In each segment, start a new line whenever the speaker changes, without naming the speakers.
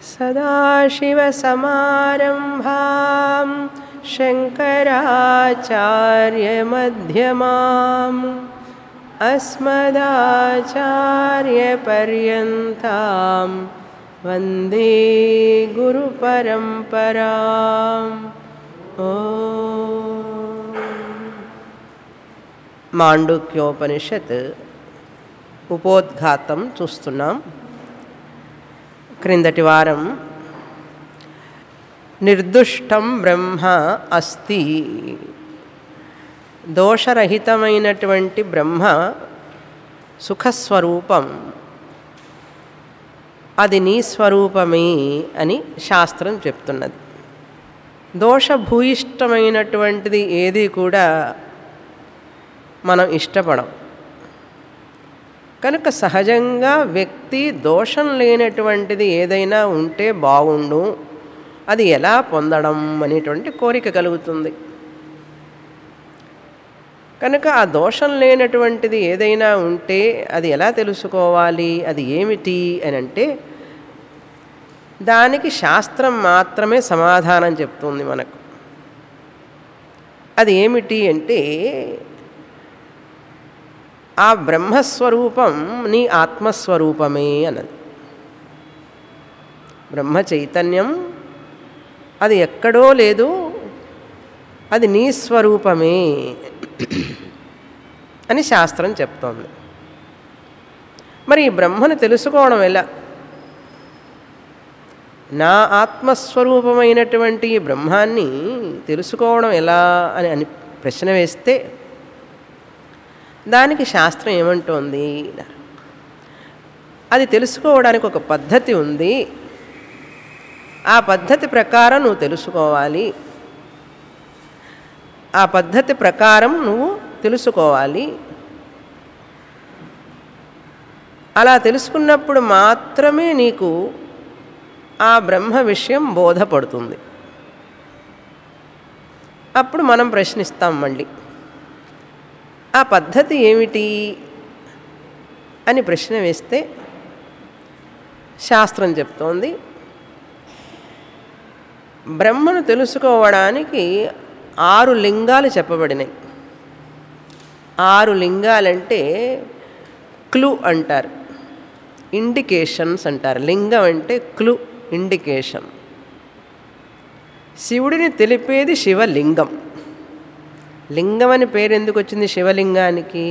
सदाशिवसमारम्भां शङ्कराचार्यमध्यमाम् अस्मदाचार्यपर्यन्तां वन्दे गुरुपरम्पराम् ॐ మాండుక్యోపనిషత్ ఉపోద్ఘాతం చూస్తున్నాం క్రిందటి వారం నిర్దుష్టం బ్రహ్మ అస్తి దోషరహితమైనటువంటి బ్రహ్మ సుఖస్వరూపం అది నీ స్వరూపమే అని శాస్త్రం చెప్తున్నది దోషభూయిష్టమైనటువంటిది ఏది కూడా మనం ఇష్టపడం కనుక సహజంగా వ్యక్తి దోషం లేనటువంటిది ఏదైనా ఉంటే బాగుండు అది ఎలా పొందడం అనేటువంటి కోరిక కలుగుతుంది కనుక ఆ దోషం లేనటువంటిది ఏదైనా ఉంటే అది ఎలా తెలుసుకోవాలి అది ఏమిటి అని అంటే దానికి శాస్త్రం మాత్రమే సమాధానం చెప్తుంది మనకు అది ఏమిటి అంటే ఆ బ్రహ్మస్వరూపం నీ ఆత్మస్వరూపమే అన్నది బ్రహ్మ చైతన్యం అది ఎక్కడో లేదు అది నీ స్వరూపమే అని శాస్త్రం చెప్తోంది మరి ఈ బ్రహ్మను తెలుసుకోవడం ఎలా నా ఆత్మస్వరూపమైనటువంటి ఈ బ్రహ్మాన్ని తెలుసుకోవడం ఎలా అని అని ప్రశ్న వేస్తే దానికి శాస్త్రం ఏమంటోంది అది తెలుసుకోవడానికి ఒక పద్ధతి ఉంది ఆ పద్ధతి ప్రకారం నువ్వు తెలుసుకోవాలి ఆ పద్ధతి ప్రకారం నువ్వు తెలుసుకోవాలి అలా తెలుసుకున్నప్పుడు మాత్రమే నీకు ఆ బ్రహ్మ విషయం బోధపడుతుంది అప్పుడు మనం ప్రశ్నిస్తాం మళ్ళీ ఆ పద్ధతి ఏమిటి అని ప్రశ్న వేస్తే శాస్త్రం చెప్తోంది బ్రహ్మను తెలుసుకోవడానికి ఆరు లింగాలు చెప్పబడినాయి ఆరు లింగాలంటే క్లూ అంటారు ఇండికేషన్స్ అంటారు లింగం అంటే క్లూ ఇండికేషన్ శివుడిని తెలిపేది శివలింగం లింగం అని పేరు ఎందుకు వచ్చింది శివలింగానికి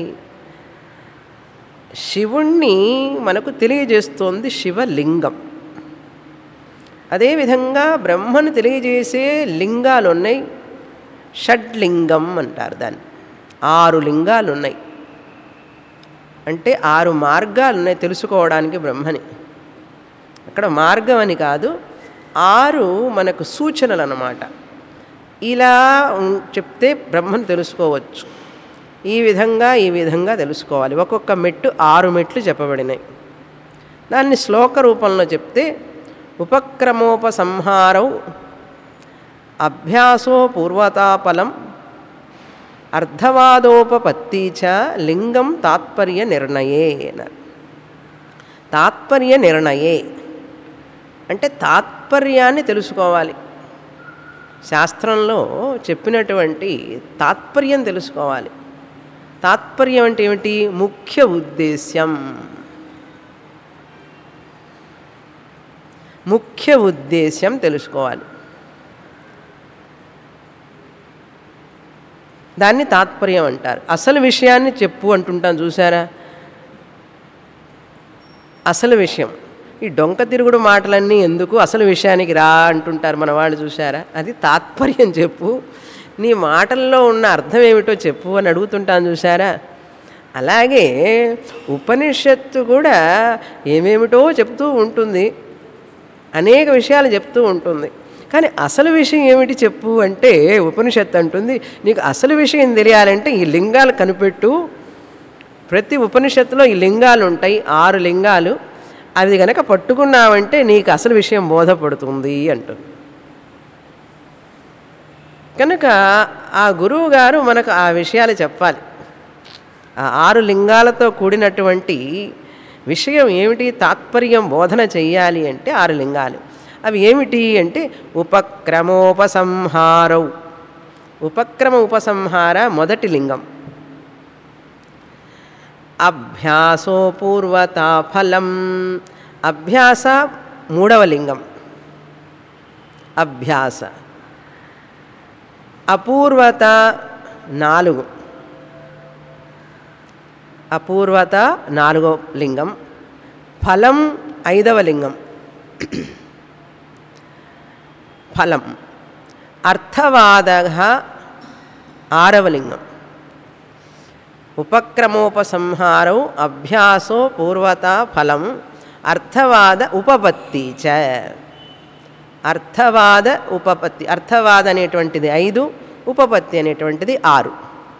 శివుణ్ణి మనకు తెలియజేస్తోంది శివలింగం అదేవిధంగా బ్రహ్మను తెలియజేసే లింగాలు ఉన్నాయి షడ్లింగం అంటారు దాన్ని ఆరు లింగాలు ఉన్నాయి అంటే ఆరు మార్గాలు ఉన్నాయి తెలుసుకోవడానికి బ్రహ్మని అక్కడ మార్గం అని కాదు ఆరు మనకు సూచనలు అన్నమాట ఇలా చెప్తే బ్రహ్మను తెలుసుకోవచ్చు ఈ విధంగా ఈ విధంగా తెలుసుకోవాలి ఒక్కొక్క మెట్టు ఆరు మెట్లు చెప్పబడినాయి దాన్ని శ్లోక రూపంలో చెప్తే ఉపక్రమోపసంహారౌ అభ్యాసో పూర్వతాపలం అర్ధవాదోపపత్తి చ లింగం తాత్పర్య నిర్ణయే తాత్పర్య నిర్ణయే అంటే తాత్పర్యాన్ని తెలుసుకోవాలి శాస్త్రంలో చెప్పినటువంటి తాత్పర్యం తెలుసుకోవాలి తాత్పర్యం అంటే ఏమిటి ముఖ్య ఉద్దేశ్యం ముఖ్య ఉద్దేశ్యం తెలుసుకోవాలి దాన్ని తాత్పర్యం అంటారు అసలు విషయాన్ని చెప్పు అంటుంటాం చూసారా అసలు విషయం ఈ డొంక తిరుగుడు మాటలన్నీ ఎందుకు అసలు విషయానికి రా అంటుంటారు మన వాళ్ళు చూసారా అది తాత్పర్యం చెప్పు నీ మాటల్లో ఉన్న అర్థం ఏమిటో చెప్పు అని అడుగుతుంటాను చూసారా అలాగే ఉపనిషత్తు కూడా ఏమేమిటో చెప్తూ ఉంటుంది అనేక విషయాలు చెప్తూ ఉంటుంది కానీ అసలు విషయం ఏమిటి చెప్పు అంటే ఉపనిషత్తు అంటుంది నీకు అసలు విషయం తెలియాలంటే ఈ లింగాలు కనిపెట్టు ప్రతి ఉపనిషత్తులో ఈ లింగాలు ఉంటాయి ఆరు లింగాలు అవి గనక పట్టుకున్నావంటే నీకు అసలు విషయం బోధపడుతుంది అంటుంది కనుక ఆ గురువు గారు మనకు ఆ విషయాలు చెప్పాలి ఆ ఆరు లింగాలతో కూడినటువంటి విషయం ఏమిటి తాత్పర్యం బోధన చెయ్యాలి అంటే ఆరు లింగాలు అవి ఏమిటి అంటే ఉపక్రమోపసంహారౌ ఉపక్రమ ఉపసంహార మొదటి లింగం అభ్యాసో పూర్వత ఫలం అభ్యాస మూడవ లింగం అభ్యాస అపూర్వత నాలుగు అపూర్వత నాలుగో లింగం ఫలం ఐదవ లింగం ఫలం అర్థవాద ఆరవ లింగం ఉపక్రమోపసంహారౌ అభ్యాసో పూర్వత ఫలం అర్థవాద ఉపపత్తి చ అర్థవాద ఉపపత్తి అర్థవాద అనేటువంటిది ఐదు ఉపపత్తి అనేటువంటిది ఆరు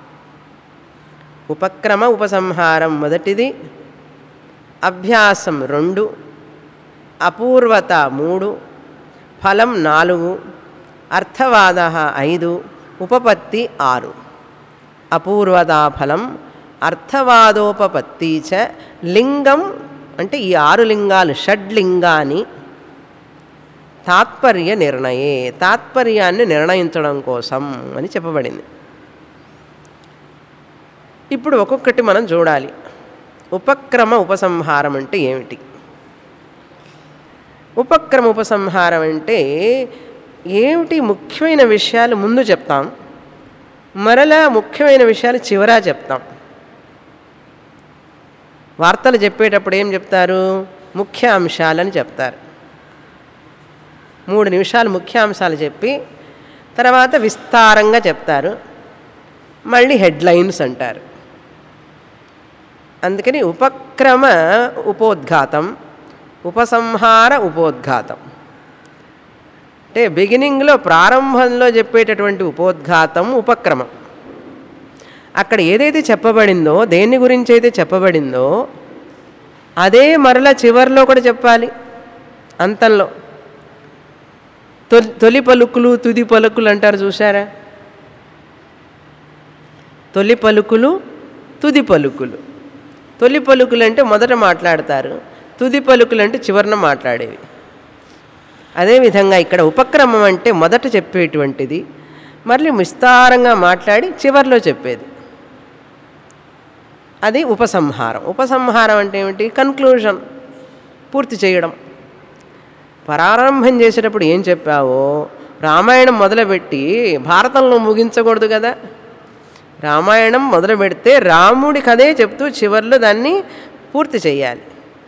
ఉపక్రమ ఉపసంహారం మొదటిది అభ్యాసం రెండు అపూర్వత మూడు ఫలం నాలుగు అర్థవాద ఐదు ఉపపత్తి ఆరు అపూర్వతా ఫలం అర్థవాదోపపత్తి చ లింగం అంటే ఈ ఆరు లింగాలు షడ్లింగాని తాత్పర్య నిర్ణయే తాత్పర్యాన్ని నిర్ణయించడం కోసం అని చెప్పబడింది ఇప్పుడు ఒక్కొక్కటి మనం చూడాలి ఉపక్రమ ఉపసంహారం అంటే ఏమిటి ఉపక్రమ ఉపసంహారం అంటే ఏమిటి ముఖ్యమైన విషయాలు ముందు చెప్తాం మరలా ముఖ్యమైన విషయాలు చివరా చెప్తాం వార్తలు చెప్పేటప్పుడు ఏం చెప్తారు ముఖ్య అంశాలని చెప్తారు మూడు నిమిషాలు ముఖ్యాంశాలు చెప్పి తర్వాత విస్తారంగా చెప్తారు మళ్ళీ హెడ్లైన్స్ అంటారు అందుకని ఉపక్రమ ఉపోద్ఘాతం ఉపసంహార ఉపోద్ఘాతం అంటే బిగినింగ్లో ప్రారంభంలో చెప్పేటటువంటి ఉపోద్ఘాతం ఉపక్రమం అక్కడ ఏదైతే చెప్పబడిందో దేని గురించి అయితే చెప్పబడిందో అదే మరలా చివరిలో కూడా చెప్పాలి అంతంలో తొలి తొలి పలుకులు తుది పలుకులు అంటారు చూసారా తొలి పలుకులు తుది పలుకులు తొలి పలుకులు అంటే మొదట మాట్లాడతారు తుది పలుకులు అంటే చివరన మాట్లాడేవి అదేవిధంగా ఇక్కడ ఉపక్రమం అంటే మొదట చెప్పేటువంటిది మళ్ళీ విస్తారంగా మాట్లాడి చివరిలో చెప్పేది అది ఉపసంహారం ఉపసంహారం అంటే ఏమిటి కన్క్లూజన్ పూర్తి చేయడం ప్రారంభం చేసేటప్పుడు ఏం చెప్పావో రామాయణం మొదలుపెట్టి భారతంలో ముగించకూడదు కదా రామాయణం మొదలు పెడితే రాముడి కథే చెప్తూ చివరిలో దాన్ని పూర్తి చేయాలి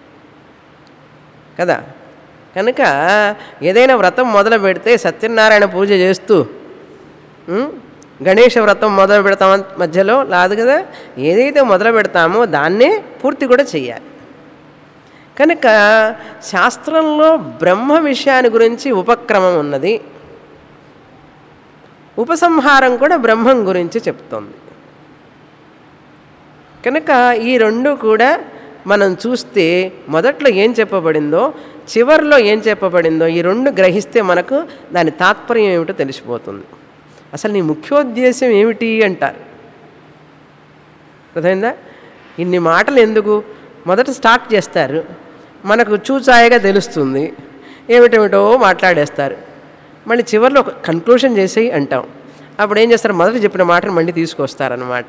కదా కనుక ఏదైనా వ్రతం మొదలు పెడితే సత్యనారాయణ పూజ చేస్తూ ఉం, గణేష వ్రతం మొదలు పెడతాం మధ్యలో లాదు కదా ఏదైతే మొదలు పెడతామో దాన్నే పూర్తి కూడా చెయ్యాలి కనుక శాస్త్రంలో బ్రహ్మ విషయాన్ని గురించి ఉపక్రమం ఉన్నది ఉపసంహారం కూడా బ్రహ్మం గురించి చెప్తోంది కనుక ఈ రెండు కూడా మనం చూస్తే మొదట్లో ఏం చెప్పబడిందో చివరిలో ఏం చెప్పబడిందో ఈ రెండు గ్రహిస్తే మనకు దాని తాత్పర్యం ఏమిటో తెలిసిపోతుంది అసలు నీ ముఖ్యోద్దేశం ఏమిటి అంటారు అర్థమైందా ఇన్ని మాటలు ఎందుకు మొదట స్టార్ట్ చేస్తారు మనకు చూచాయగా తెలుస్తుంది ఏమిటేమిటో మాట్లాడేస్తారు మళ్ళీ చివరిలో ఒక కన్క్లూషన్ చేసేయి అంటాం అప్పుడు ఏం చేస్తారు మొదట చెప్పిన మాటను మళ్ళీ తీసుకొస్తారనమాట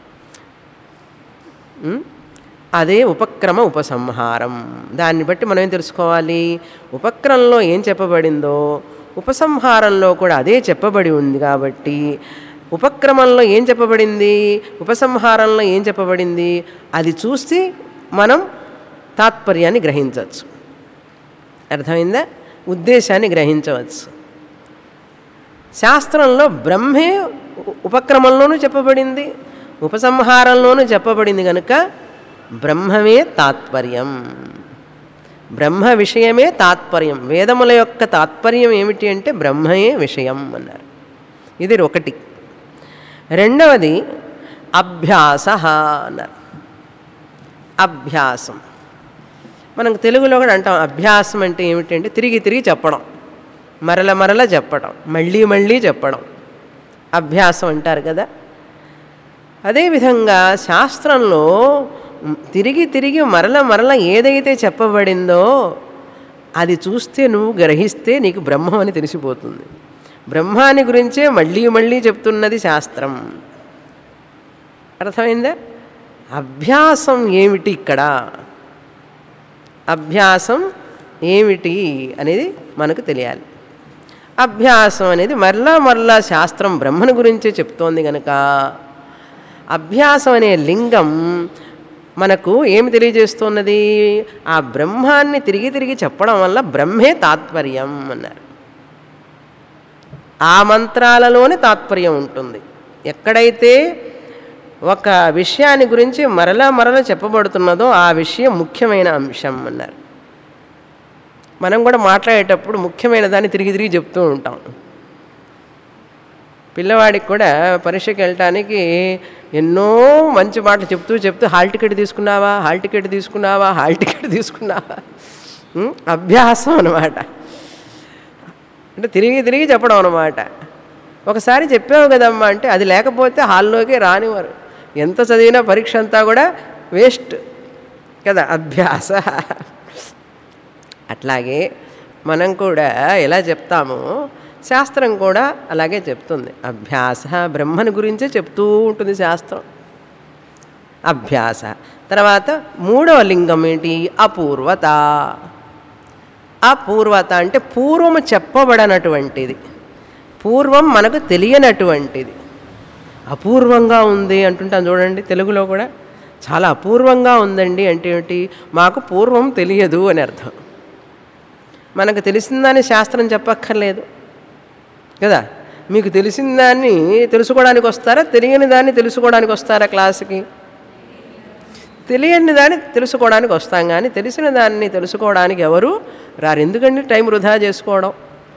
ఉం? అదే ఉపక్రమ ఉపసంహారం దాన్ని బట్టి మనం ఏం తెలుసుకోవాలి ఉపక్రమంలో ఏం చెప్పబడిందో ఉపసంహారంలో కూడా అదే చెప్పబడి ఉంది కాబట్టి ఉపక్రమంలో ఏం చెప్పబడింది ఉపసంహారంలో ఏం చెప్పబడింది అది చూసి మనం తాత్పర్యాన్ని గ్రహించవచ్చు అర్థమైందా ఉద్దేశాన్ని గ్రహించవచ్చు శాస్త్రంలో బ్రహ్మే ఉ- ఉపక్రమంలోనూ చెప్పబడింది ఉపసంహారంలోనూ చెప్పబడింది కనుక బ్రహ్మమే తాత్పర్యం బ్రహ్మ విషయమే తాత్పర్యం వేదముల యొక్క తాత్పర్యం ఏమిటి అంటే బ్రహ్మయే విషయం అన్నారు ఇది ఒకటి రెండవది అభ్యాస అన్నారు అభ్యాసం మనకు తెలుగులో కూడా అంటాం అభ్యాసం అంటే ఏమిటంటే తిరిగి తిరిగి చెప్పడం మరల మరల చెప్పడం మళ్ళీ మళ్ళీ చెప్పడం అభ్యాసం అంటారు కదా అదేవిధంగా శాస్త్రంలో మ్, తిరిగి తిరిగి మరల మరల ఏదైతే చెప్పబడిందో అది చూస్తే నువ్వు గ్రహిస్తే నీకు బ్రహ్మం అని తెలిసిపోతుంది బ్రహ్మాని గురించే మళ్ళీ మళ్ళీ చెప్తున్నది శాస్త్రం అర్థమైందా అభ్యాసం ఏమిటి ఇక్కడ అభ్యాసం ఏమిటి అనేది మనకు తెలియాలి అభ్యాసం అనేది మరలా మరలా శాస్త్రం బ్రహ్మను గురించే చెప్తోంది కనుక అభ్యాసం అనే లింగం మనకు ఏమి తెలియజేస్తున్నది ఆ బ్రహ్మాన్ని తిరిగి తిరిగి చెప్పడం వల్ల బ్రహ్మే తాత్పర్యం అన్నారు ఆ మంత్రాలలోనే తాత్పర్యం ఉంటుంది ఎక్కడైతే ఒక విషయాన్ని గురించి మరలా మరలా చెప్పబడుతున్నదో ఆ విషయం ముఖ్యమైన అంశం అన్నారు మనం కూడా మాట్లాడేటప్పుడు ముఖ్యమైన దాన్ని తిరిగి తిరిగి చెప్తూ ఉంటాం పిల్లవాడికి కూడా పరీక్షకి వెళ్ళటానికి ఎన్నో మంచి మాటలు చెప్తూ చెప్తూ హాల్ టికెట్ తీసుకున్నావా హాల్ టికెట్ తీసుకున్నావా హాల్ టికెట్ తీసుకున్నావా ఉం? అభ్యాసం అనమాట అంటే తిరిగి తిరిగి చెప్పడం అనమాట ఒకసారి చెప్పావు కదమ్మా అంటే అది లేకపోతే హాల్లోకి రానివారు ఎంత చదివినా పరీక్ష అంతా కూడా వేస్ట్ కదా అభ్యాస అట్లాగే మనం కూడా ఎలా చెప్తామో శాస్త్రం కూడా అలాగే చెప్తుంది అభ్యాస బ్రహ్మను గురించే చెప్తూ ఉంటుంది శాస్త్రం అభ్యాస తర్వాత మూడవ లింగం ఏంటి అపూర్వత అపూర్వత అంటే పూర్వము చెప్పబడనటువంటిది పూర్వం మనకు తెలియనటువంటిది అపూర్వంగా ఉంది అంటుంటాం చూడండి తెలుగులో కూడా చాలా అపూర్వంగా ఉందండి అంటే ఏమిటి మాకు పూర్వం తెలియదు అని అర్థం మనకు తెలిసిందని శాస్త్రం చెప్పక్కర్లేదు కదా మీకు తెలిసిన దాన్ని తెలుసుకోవడానికి వస్తారా తెలియని దాన్ని తెలుసుకోవడానికి వస్తారా క్లాసుకి తెలియని దాన్ని తెలుసుకోవడానికి వస్తాం కానీ తెలిసిన దాన్ని తెలుసుకోవడానికి ఎవరు రారు ఎందుకండి టైం వృధా చేసుకోవడం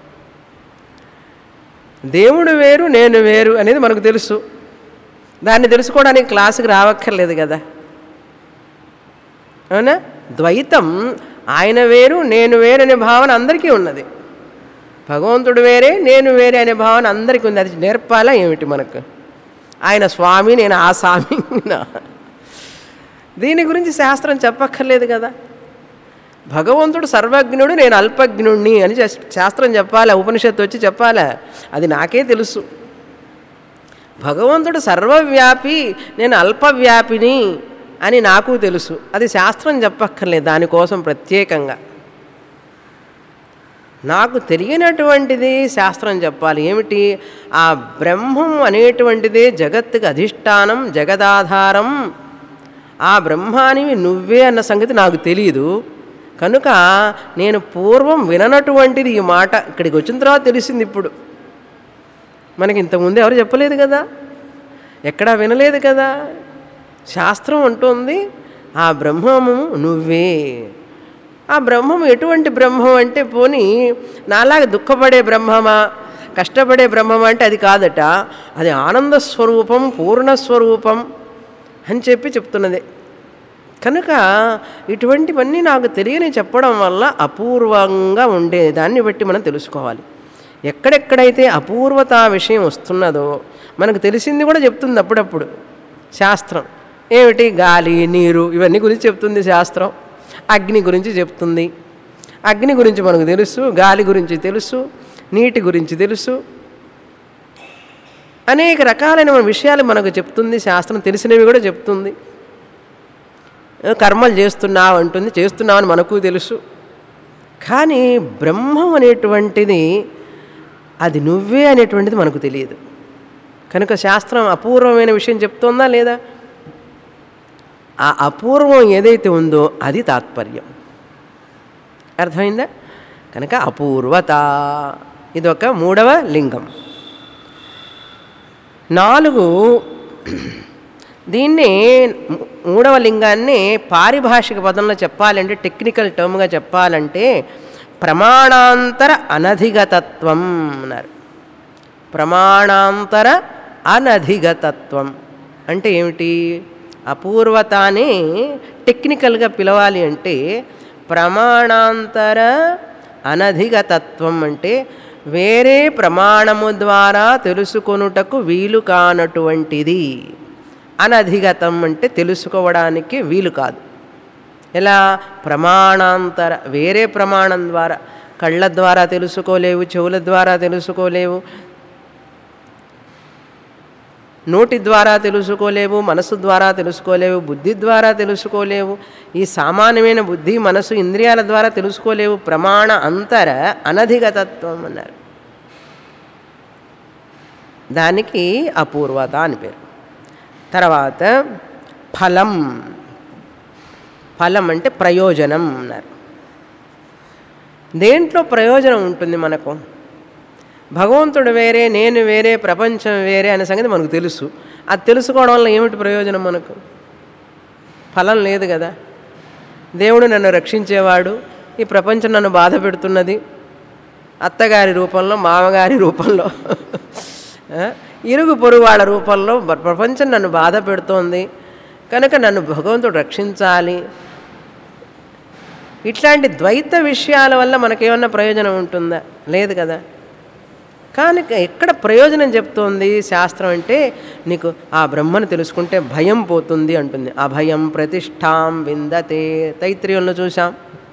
దేవుడు వేరు నేను వేరు అనేది మనకు తెలుసు దాన్ని తెలుసుకోవడానికి క్లాసుకి రావక్కర్లేదు కదా అవునా ద్వైతం ఆయన వేరు నేను వేరు అనే భావన అందరికీ ఉన్నది భగవంతుడు వేరే నేను వేరే అనే భావన అందరికీ ఉంది అది నేర్పాలా ఏమిటి మనకు ఆయన స్వామి నేను ఆ స్వామి దీని గురించి శాస్త్రం చెప్పక్కర్లేదు కదా భగవంతుడు సర్వజ్ఞుడు నేను అల్పజ్ఞుణ్ణి అని శాస్- శాస్త్రం చెప్పాలా ఉపనిషత్తు వచ్చి చెప్పాలా అది నాకే తెలుసు భగవంతుడు సర్వవ్యాపి నేను అల్పవ్యాపిని అని నాకు తెలుసు అది శాస్త్రం చెప్పక్కర్లేదు దానికోసం ప్రత్యేకంగా నాకు తెలియనటువంటిది శాస్త్రం చెప్పాలి ఏమిటి ఆ బ్రహ్మం అనేటువంటిదే జగత్తుకి అధిష్టానం జగదాధారం ఆ బ్రహ్మానివి నువ్వే అన్న సంగతి నాకు తెలియదు కనుక నేను పూర్వం విననటువంటిది ఈ మాట ఇక్కడికి వచ్చిన తర్వాత తెలిసింది ఇప్పుడు మనకి ఇంతకుముందు ఎవరు చెప్పలేదు కదా ఎక్కడా వినలేదు కదా శాస్త్రం అంటుంది ఆ బ్రహ్మము నువ్వే ఆ బ్రహ్మం ఎటువంటి బ్రహ్మం అంటే పోని నాలాగా దుఃఖపడే బ్రహ్మమా కష్టపడే బ్రహ్మమా అంటే అది కాదట అది ఆనంద స్వరూపం పూర్ణస్వరూపం అని చెప్పి చెప్తున్నది కనుక ఇటువంటివన్నీ నాకు తెలియని చెప్పడం వల్ల అపూర్వంగా ఉండే దాన్ని బట్టి మనం తెలుసుకోవాలి ఎక్కడెక్కడైతే అపూర్వత విషయం వస్తున్నదో మనకు తెలిసింది కూడా చెప్తుంది అప్పుడప్పుడు శాస్త్రం ఏమిటి గాలి నీరు ఇవన్నీ గురించి చెప్తుంది శాస్త్రం అగ్ని గురించి చెప్తుంది అగ్ని గురించి మనకు తెలుసు గాలి గురించి తెలుసు నీటి గురించి తెలుసు అనేక రకాలైన విషయాలు మనకు చెప్తుంది శాస్త్రం తెలిసినవి కూడా చెప్తుంది కర్మలు చేస్తున్నావు అంటుంది చేస్తున్నావని మనకు తెలుసు కానీ బ్రహ్మం అనేటువంటిది అది నువ్వే అనేటువంటిది మనకు తెలియదు కనుక శాస్త్రం అపూర్వమైన విషయం చెప్తోందా లేదా ఆ అపూర్వం ఏదైతే ఉందో అది తాత్పర్యం అర్థమైందా కనుక అపూర్వత ఇదొక మూడవ లింగం నాలుగు దీన్ని మూ- మూడవ లింగాన్ని పారిభాషిక పదంలో చెప్పాలంటే టెక్నికల్ టర్మ్గా చెప్పాలంటే ప్రమాణాంతర అనధిగతత్వం అన్నారు ప్రమాణాంతర అనధిగతత్వం అంటే ఏమిటి అపూర్వతాన్ని టెక్నికల్గా పిలవాలి అంటే ప్రమాణాంతర అనధిగతత్వం అంటే వేరే ప్రమాణము ద్వారా తెలుసుకొనుటకు వీలు కానటువంటిది అనధిగతం అంటే తెలుసుకోవడానికి వీలు కాదు ఎలా ప్రమాణాంతర వేరే ప్రమాణం ద్వారా కళ్ళ ద్వారా తెలుసుకోలేవు చెవుల ద్వారా తెలుసుకోలేవు నోటి ద్వారా తెలుసుకోలేవు మనసు ద్వారా తెలుసుకోలేవు బుద్ధి ద్వారా తెలుసుకోలేవు ఈ సామాన్యమైన బుద్ధి మనసు ఇంద్రియాల ద్వారా తెలుసుకోలేవు ప్రమాణ అంతర అనధిగతత్వం అన్నారు దానికి అపూర్వత అని పేరు తర్వాత ఫలం ఫలం అంటే ప్రయోజనం అన్నారు దేంట్లో ప్రయోజనం ఉంటుంది మనకు భగవంతుడు వేరే నేను వేరే ప్రపంచం వేరే అనే సంగతి మనకు తెలుసు అది తెలుసుకోవడం వల్ల ఏమిటి ప్రయోజనం మనకు ఫలం లేదు కదా దేవుడు నన్ను రక్షించేవాడు ఈ ప్రపంచం నన్ను బాధ పెడుతున్నది అత్తగారి రూపంలో మామగారి రూపంలో ఆ, ఇరుగు పొరుగు వాళ్ళ రూపంలో బ- ప్రపంచం నన్ను బాధ పెడుతోంది కనుక నన్ను భగవంతుడు రక్షించాలి ఇట్లాంటి ద్వైత విషయాల వల్ల మనకేమన్నా ప్రయోజనం ఉంటుందా లేదు కదా కానీ ఎక్కడ ప్రయోజనం చెప్తోంది శాస్త్రం అంటే నీకు ఆ బ్రహ్మను తెలుసుకుంటే భయం పోతుంది అంటుంది అభయం ప్రతిష్టాం విందతే తైత్రీయంలో చూసాం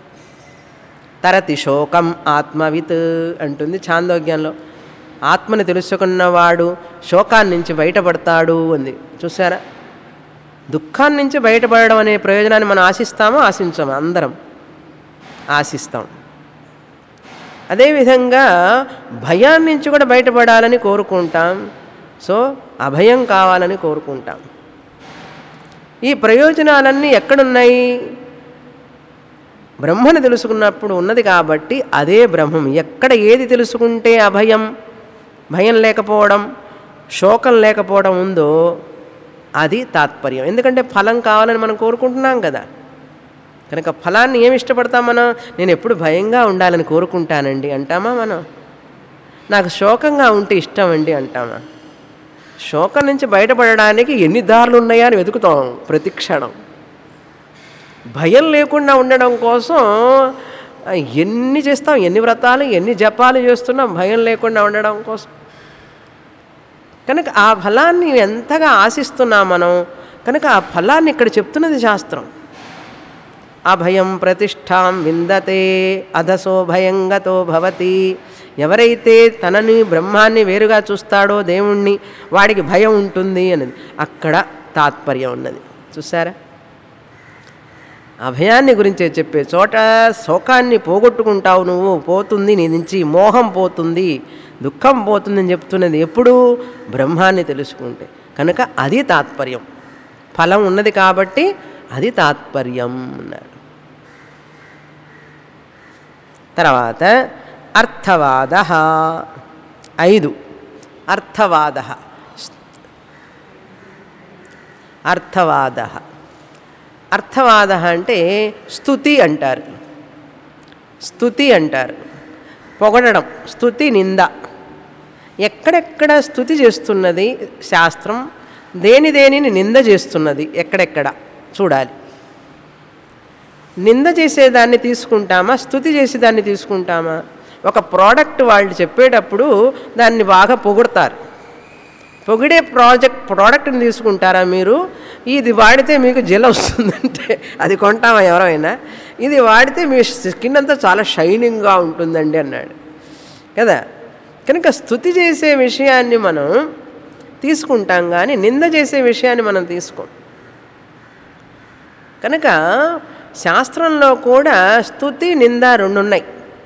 తరతి శోకం ఆత్మవిత్ అంటుంది చాందోగ్యంలో ఆత్మని తెలుసుకున్నవాడు శోకాన్ని నుంచి బయటపడతాడు అంది చూసారా దుఃఖాన్ని నుంచి బయటపడడం అనే ప్రయోజనాన్ని మనం ఆశిస్తామో ఆశించాము అందరం ఆశిస్తాం అదేవిధంగా భయాన్ని నుంచి కూడా బయటపడాలని కోరుకుంటాం సో అభయం కావాలని కోరుకుంటాం ఈ ప్రయోజనాలన్నీ ఎక్కడున్నాయి బ్రహ్మను తెలుసుకున్నప్పుడు ఉన్నది కాబట్టి అదే బ్రహ్మం ఎక్కడ ఏది తెలుసుకుంటే అభయం భయం లేకపోవడం శోకం లేకపోవడం ఉందో అది తాత్పర్యం ఎందుకంటే ఫలం కావాలని మనం కోరుకుంటున్నాం కదా కనుక ఫలాన్ని ఏమి ఇష్టపడతాం మనం నేను ఎప్పుడు భయంగా ఉండాలని కోరుకుంటానండి అంటామా మనం నాకు శోకంగా ఉంటే ఇష్టం అండి అంటామా శోకం నుంచి బయటపడడానికి ఎన్ని దారులు ఉన్నాయా అని వెతుకుతాం ప్రతి క్షణం భయం లేకుండా ఉండడం కోసం ఆ, ఎన్ని చేస్తాం ఎన్ని వ్రతాలు ఎన్ని జపాలు చేస్తున్నాం భయం లేకుండా ఉండడం కోసం కనుక ఆ ఫలాన్ని ఎంతగా ఆశిస్తున్నాం మనం కనుక ఆ ఫలాన్ని ఇక్కడ చెప్తున్నది శాస్త్రం అభయం ప్రతిష్టాం విందతే అధసో భయంగతో భవతి ఎవరైతే తనని బ్రహ్మాన్ని వేరుగా చూస్తాడో దేవుణ్ణి వాడికి భయం ఉంటుంది అన్నది అక్కడ తాత్పర్యం ఉన్నది చూసారా అభయాన్ని గురించే చెప్పే చోట శోకాన్ని పోగొట్టుకుంటావు నువ్వు పోతుంది నీ నుంచి మోహం పోతుంది దుఃఖం పోతుందని చెప్తున్నది ఎప్పుడు బ్రహ్మాన్ని తెలుసుకుంటే కనుక అది తాత్పర్యం ఫలం ఉన్నది కాబట్టి అది తాత్పర్యం అన్నారు తర్వాత అర్థవాద ఐదు అర్థవాద అర్థవాద అర్థవాద అంటే స్థుతి అంటారు స్థుతి అంటారు పొగడడం స్థుతి నింద ఎక్కడెక్కడ స్థుతి చేస్తున్నది శాస్త్రం దేని దేనిని నింద చేస్తున్నది ఎక్కడెక్కడ చూడాలి నింద చేసేదాన్ని తీసుకుంటామా స్థుతి చేసేదాన్ని తీసుకుంటామా ఒక ప్రోడక్ట్ వాళ్ళు చెప్పేటప్పుడు దాన్ని బాగా పొగుడతారు పొగిడే ప్రాజెక్ట్ ప్రోడక్ట్ని తీసుకుంటారా మీరు ఇది వాడితే మీకు జెల్ వస్తుందంటే అది కొంటామా ఎవరైనా ఇది వాడితే మీ స్కిన్ అంతా చాలా షైనింగ్గా ఉంటుందండి అన్నాడు కదా కనుక స్థుతి చేసే విషయాన్ని మనం తీసుకుంటాం కానీ నింద చేసే విషయాన్ని మనం తీసుకోం కనుక శాస్త్రంలో కూడా స్థుతి నింద రెండు ఉన్నాయి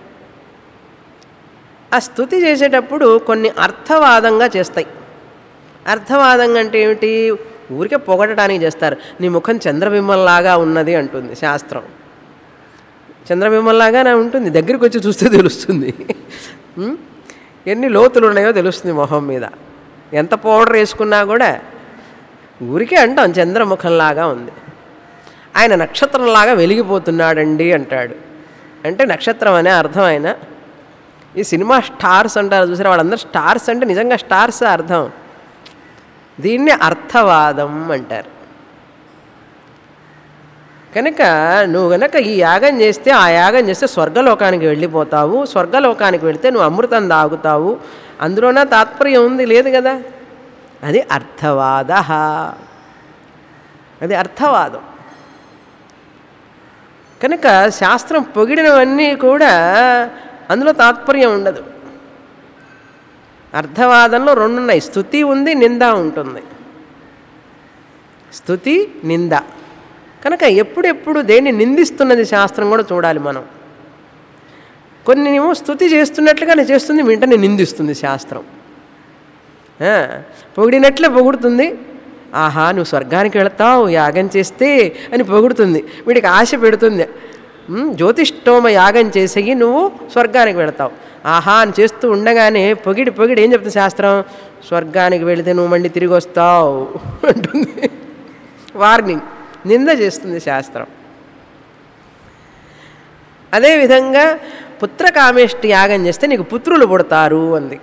ఆ స్థుతి చేసేటప్పుడు కొన్ని అర్థవాదంగా చేస్తాయి అర్థవాదంగా అంటే ఏమిటి ఊరికే పొగడటానికి చేస్తారు నీ ముఖం చంద్రబింబంలాగా ఉన్నది అంటుంది శాస్త్రం చంద్రబింబంలాగానే ఉంటుంది దగ్గరికి వచ్చి చూస్తే తెలుస్తుంది ఉం? ఎన్ని లోతులు ఉన్నాయో తెలుస్తుంది మొహం మీద ఎంత పౌడర్ వేసుకున్నా కూడా ఊరికే అంటాం చంద్రముఖంలాగా ఉంది ఆయన నక్షత్రంలాగా వెలిగిపోతున్నాడండి అంటాడు అంటే నక్షత్రం అనే అర్థం ఆయన ఈ సినిమా స్టార్స్ అంటారు చూసారా వాళ్ళందరూ స్టార్స్ అంటే నిజంగా స్టార్స్ అర్థం దీన్ని అర్థవాదం అంటారు కనుక నువ్వు గనక ఈ యాగం చేస్తే ఆ యాగం చేస్తే స్వర్గలోకానికి వెళ్ళిపోతావు స్వర్గలోకానికి వెళితే నువ్వు అమృతం తాగుతావు అందులోన తాత్పర్యం ఉంది లేదు కదా అది అర్థవాద అది అర్థవాదం కనుక శాస్త్రం పొగిడినవన్నీ కూడా అందులో తాత్పర్యం ఉండదు అర్థవాదంలో రెండున్నాయి స్థుతి ఉంది నింద ఉంటుంది స్థుతి నింద కనుక ఎప్పుడెప్పుడు దేన్ని నిందిస్తున్నది శాస్త్రం కూడా చూడాలి మనం కొన్ని ఏమో స్థుతి చేస్తున్నట్లుగానే చేస్తుంది వెంటనే నిందిస్తుంది శాస్త్రం ఆ, పొగిడినట్లే పొగుడుతుంది ఆహా నువ్వు స్వర్గానికి వెళతావు యాగం చేస్తే అని పొగుడుతుంది వీడికి ఆశ పెడుతుంది ఉమ్, జ్యోతిష్ఠోమ యాగం చేసి నువ్వు స్వర్గానికి వెళతావు ఆహా అని చేస్తూ ఉండగానే పొగిడి పొగిడి ఏం చెప్తుంది శాస్త్రం స్వర్గానికి వెళితే నువ్వు మళ్ళీ తిరిగి వస్తావు అంటుంది వార్నింగ్ నింద చేస్తుంది శాస్త్రం అదేవిధంగా పుత్రకామేష్టి యాగం చేస్తే నీకు పుత్రులు పుడతారు అంది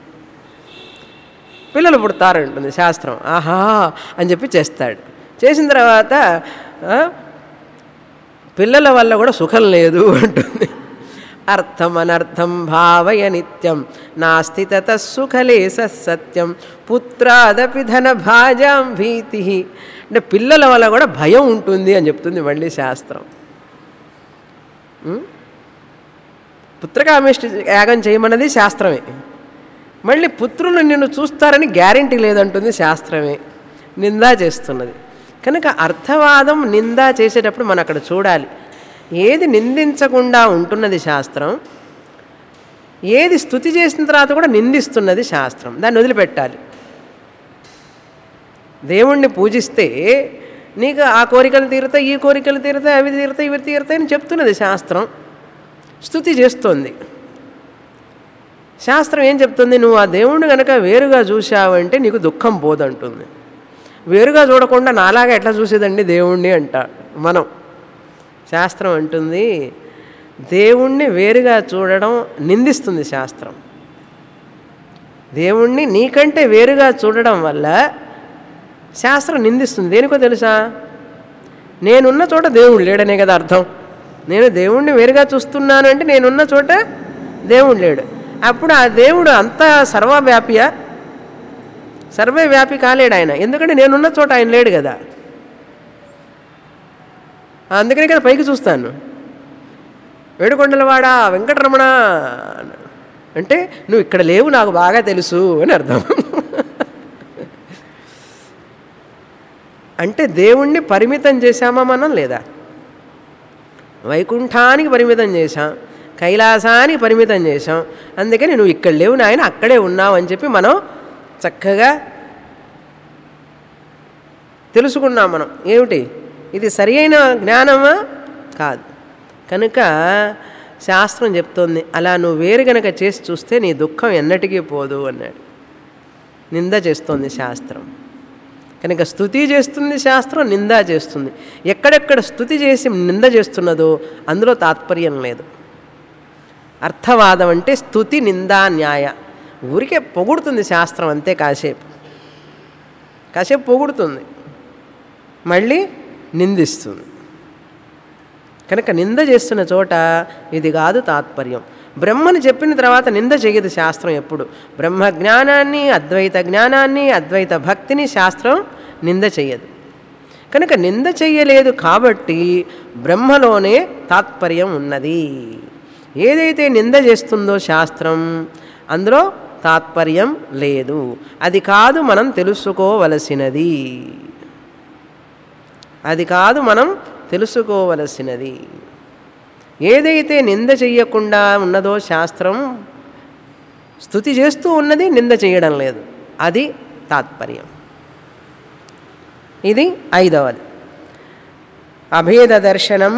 పిల్లలు పుడతారు అంటుంది శాస్త్రం ఆహా అని చెప్పి చేస్తాడు చేసిన తర్వాత ఆ, పిల్లల వల్ల కూడా సుఖం లేదు అంటుంది అర్థం అనర్థం భావయ నిత్యం నాస్తి తత సుఖలే సత్యం పుత్రాదపి ధన భాజాం భీతి అంటే పిల్లల వల్ల కూడా భయం ఉంటుంది అని చెప్తుంది మళ్ళీ శాస్త్రం ఉం? పుత్రకామేష్టి యాగం చేయమన్నది శాస్త్రమే మళ్ళీ పుత్రులు నిన్ను చూస్తారని గ్యారంటీ లేదంటుంది శాస్త్రమే నిందా చేస్తున్నది కనుక అర్థవాదం నిందా చేసేటప్పుడు మనం అక్కడ చూడాలి ఏది నిందించకుండా ఉంటున్నది శాస్త్రం ఏది స్థుతి చేసిన తర్వాత కూడా నిందిస్తున్నది శాస్త్రం దాన్ని వదిలిపెట్టాలి దేవుణ్ణి పూజిస్తే నీకు ఆ కోరికలు తీరుతాయి ఈ కోరికలు తీరుతాయి అవి తీరుతాయి ఇవి తీరుతాయి అని చెప్తున్నది శాస్త్రం స్థుతి చేస్తోంది శాస్త్రం ఏం చెప్తుంది నువ్వు ఆ దేవుణ్ణి కనుక వేరుగా చూశావంటే నీకు దుఃఖం పోదంటుంది వేరుగా చూడకుండా నాలాగా ఎట్లా చూసేదండి దేవుణ్ణి అంట మనం శాస్త్రం అంటుంది దేవుణ్ణి వేరుగా చూడడం నిందిస్తుంది శాస్త్రం దేవుణ్ణి నీకంటే వేరుగా చూడడం వల్ల శాస్త్రం నిందిస్తుంది దేనికో తెలుసా నేనున్న చోట దేవుడు లేడనే కదా అర్థం నేను దేవుణ్ణి వేరుగా చూస్తున్నాను అంటే నేనున్న చోట దేవుడు లేడు అప్పుడు ఆ దేవుడు అంత సర్వవ్యాపియా సర్వవ్యాపి కాలేడు ఆయన ఎందుకంటే నేనున్న చోట ఆయన లేడు కదా అందుకనే కదా పైకి చూస్తాను వేడుకొండలవాడా వెంకటరమణ అంటే నువ్వు ఇక్కడ లేవు నాకు బాగా తెలుసు అని అర్థం అంటే దేవుణ్ణి పరిమితం చేశామా మనం లేదా వైకుంఠానికి పరిమితం చేశాం కైలాసానికి పరిమితం చేశాం అందుకని నువ్వు ఇక్కడ లేవు నాయన అక్కడే ఉన్నావు అని చెప్పి మనం చక్కగా తెలుసుకున్నాం మనం ఏమిటి ఇది సరి అయిన జ్ఞానమా కాదు కనుక శాస్త్రం చెప్తోంది అలా నువ్వు వేరు గనక చేసి చూస్తే నీ దుఃఖం ఎన్నటికీ పోదు అన్నాడు నింద చేస్తోంది శాస్త్రం కనుక స్థుతి చేస్తుంది శాస్త్రం నింద చేస్తుంది ఎక్కడెక్కడ స్థుతి చేసి నింద చేస్తున్నదో అందులో తాత్పర్యం లేదు అర్థవాదం అంటే స్థుతి నిందా న్యాయ ఊరికే పొగుడుతుంది శాస్త్రం అంతే కాసేపు కాసేపు పొగుడుతుంది మళ్ళీ నిందిస్తుంది కనుక నింద చేస్తున్న చోట ఇది కాదు తాత్పర్యం బ్రహ్మని చెప్పిన తర్వాత నింద చేయదు శాస్త్రం ఎప్పుడు బ్రహ్మ జ్ఞానాన్ని అద్వైత జ్ఞానాన్ని అద్వైత భక్తిని శాస్త్రం నింద చెయ్యదు కనుక నింద చెయ్యలేదు కాబట్టి బ్రహ్మలోనే తాత్పర్యం ఉన్నది ఏదైతే నింద చేస్తుందో శాస్త్రం అందులో తాత్పర్యం లేదు అది కాదు మనం తెలుసుకోవలసినది అది కాదు మనం తెలుసుకోవలసినది ఏదైతే నింద చెయ్యకుండా ఉన్నదో శాస్త్రం స్థుతి చేస్తూ ఉన్నది నింద చేయడం లేదు అది తాత్పర్యం ఇది ఐదవది అభేద దర్శనం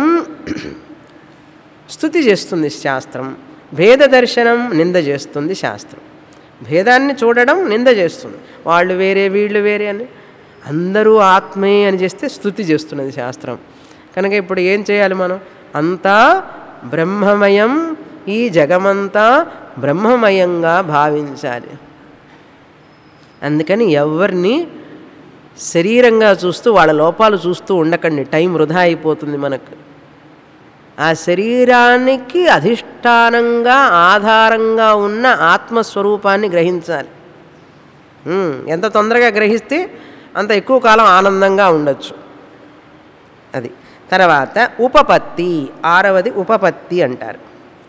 స్థుతి చేస్తుంది శాస్త్రం భేద దర్శనం నింద చేస్తుంది శాస్త్రం భేదాన్ని చూడడం నింద చేస్తుంది వాళ్ళు వేరే వీళ్ళు వేరే అని అందరూ ఆత్మే అని చేస్తే స్థుతి చేస్తున్నది శాస్త్రం కనుక ఇప్పుడు ఏం చేయాలి మనం అంతా బ్రహ్మమయం ఈ జగమంతా బ్రహ్మమయంగా భావించాలి అందుకని ఎవరిని శరీరంగా చూస్తూ వాళ్ళ లోపాలు చూస్తూ ఉండకండి టైం వృధా అయిపోతుంది మనకు ఆ శరీరానికి అధిష్టానంగా ఆధారంగా ఉన్న ఆత్మస్వరూపాన్ని గ్రహించాలి ఉమ్, ఎంత తొందరగా గ్రహిస్తే అంత ఎక్కువ కాలం ఆనందంగా ఉండొచ్చు అది తర్వాత ఉపపత్తి ఆరవది ఉపపత్తి అంటారు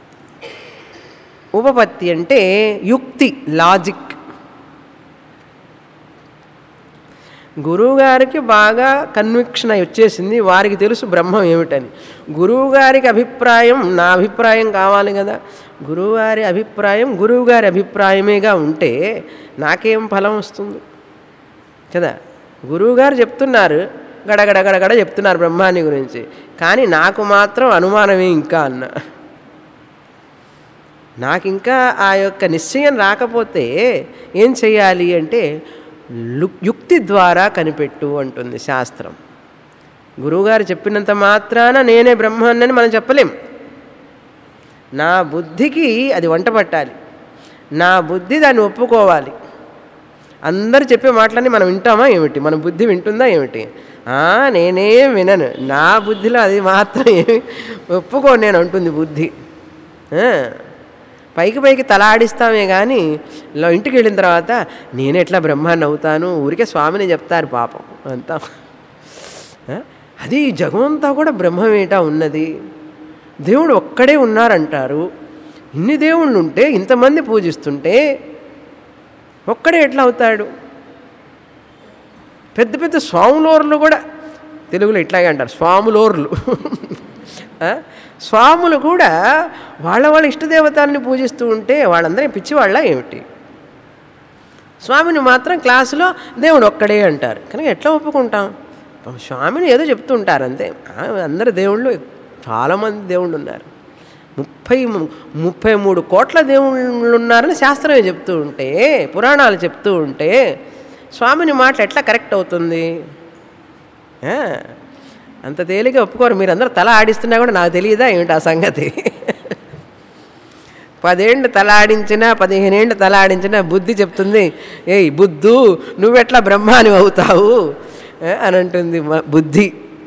ఉపపత్తి అంటే యుక్తి లాజిక్ గురువుగారికి బాగా కన్విక్షన్ అయి వచ్చేసింది వారికి తెలుసు బ్రహ్మం ఏమిటని గురువుగారికి అభిప్రాయం నా అభిప్రాయం కావాలి కదా గురువుగారి అభిప్రాయం గురువుగారి అభిప్రాయమేగా ఉంటే నాకేం ఫలం వస్తుంది కదా గురువుగారు చెప్తున్నారు గడగడ గడగడ చెప్తున్నారు బ్రహ్మాన్ని గురించి కానీ నాకు మాత్రం అనుమానమే ఇంకా అన్న నాకు ఇంకా ఆ యొక్క నిశ్చయం రాకపోతే ఏం చేయాలి అంటే లు- యుక్తి ద్వారా కనిపెట్టు అంటుంది శాస్త్రం గురువుగారు చెప్పినంత మాత్రాన నేనే బ్రహ్మాన్నని మనం చెప్పలేం నా బుద్ధికి అది వంట పట్టాలి నా బుద్ధి దాన్ని ఒప్పుకోవాలి అందరు చెప్పే మాటలన్నీ మనం వింటామా ఏమిటి మన బుద్ధి వింటుందా ఏమిటి ఆ, నేనేం వినను నా బుద్ధిలో అది మాత్రం ఏమి ఒప్పుకోను నేను అంటుంది బుద్ధి ఆ, పైకి పైకి తల ఆడిస్తామే కానీ ఇలా ఇంటికి వెళ్ళిన తర్వాత నేను ఎట్లా బ్రహ్మాన్ని అవుతాను ఊరికే స్వామిని చెప్తారు పాపం అంతా ఆ, అది ఈ జగమంతా కూడా బ్రహ్మమేటా ఉన్నది దేవుడు ఒక్కడే ఉన్నారంటారు ఇన్ని దేవుళ్ళు ఉంటే ఇంతమంది పూజిస్తుంటే ఒక్కడే ఎట్లా అవుతాడు పెద్ద పెద్ద స్వాములోర్లు కూడా తెలుగులో ఇట్లాగే అంటారు స్వాములోర్లు ఆ? స్వాములు కూడా వాళ్ళ వాళ్ళ ఇష్టదేవతాన్ని పూజిస్తూ ఉంటే వాళ్ళందరూ పిచ్చివాళ్ళ ఏమిటి స్వామిని మాత్రం క్లాసులో దేవుడు ఒక్కడే అంటారు కనుక ఎట్లా ఒప్పుకుంటాం పాపం స్వామిని ఏదో చెప్తూ ఉంటారు అంతే ఆ, అందరు దేవుళ్ళు చాలామంది దేవుళ్ళు ఉన్నారు ముప్పై ము- ముప్పై మూడు కోట్ల దేవుళ్ళు ఉన్నారని శాస్త్రమే చెప్తూ ఉంటే పురాణాలు చెప్తూ ఉంటే స్వామిని మాట ఎట్లా కరెక్ట్ అవుతుంది ఆ, అంత తేలిక ఒప్పుకోరు మీరందరూ తల ఆడిస్తున్నా కూడా నాకు తెలియదా ఏమిటి ఆ సంగతి పదేళ్ళు తల ఆడించినా పదిహేనేళ్ళు తల ఆడించినా బుద్ధి చెప్తుంది ఏయ్ బుద్ధు నువ్వెట్లా బ్రహ్మాని అవుతావు ఏ, అని అంటుంది మ- బుద్ధి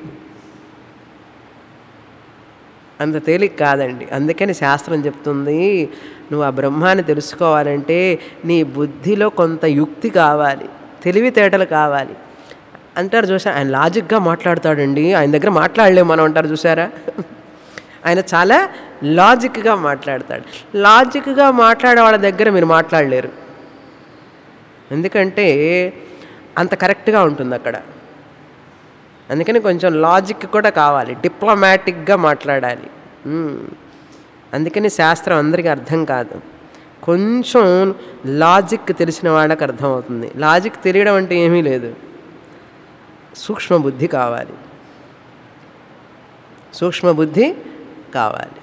అంత తేలిక కాదండి అందుకని శాస్త్రం చెప్తుంది నువ్వు ఆ బ్రహ్మాన్ని తెలుసుకోవాలంటే నీ బుద్ధిలో కొంత యుక్తి కావాలి తెలివితేటలు కావాలి అంటారు చూసా ఆయన లాజిక్గా మాట్లాడతాడండి ఆయన దగ్గర మాట్లాడలేము మనం అంటారు చూసారా ఆయన చాలా లాజిక్గా మాట్లాడతాడు లాజిక్గా మాట్లాడే వాళ్ళ దగ్గర మీరు మాట్లాడలేరు ఎందుకంటే అంత కరెక్ట్గా ఉంటుంది అక్కడ అందుకని కొంచెం లాజిక్ కూడా కావాలి డిప్లొమాటిక్గా మాట్లాడాలి మ్మ్. అందుకని శాస్త్రం అందరికీ అర్థం కాదు కొంచెం లాజిక్ తెలిసిన వాళ్ళకి అర్థమవుతుంది లాజిక్ తెలియడం అంటే ఏమీ లేదు సూక్ష్మ బుద్ధి కావాలి సూక్ష్మ బుద్ధి కావాలి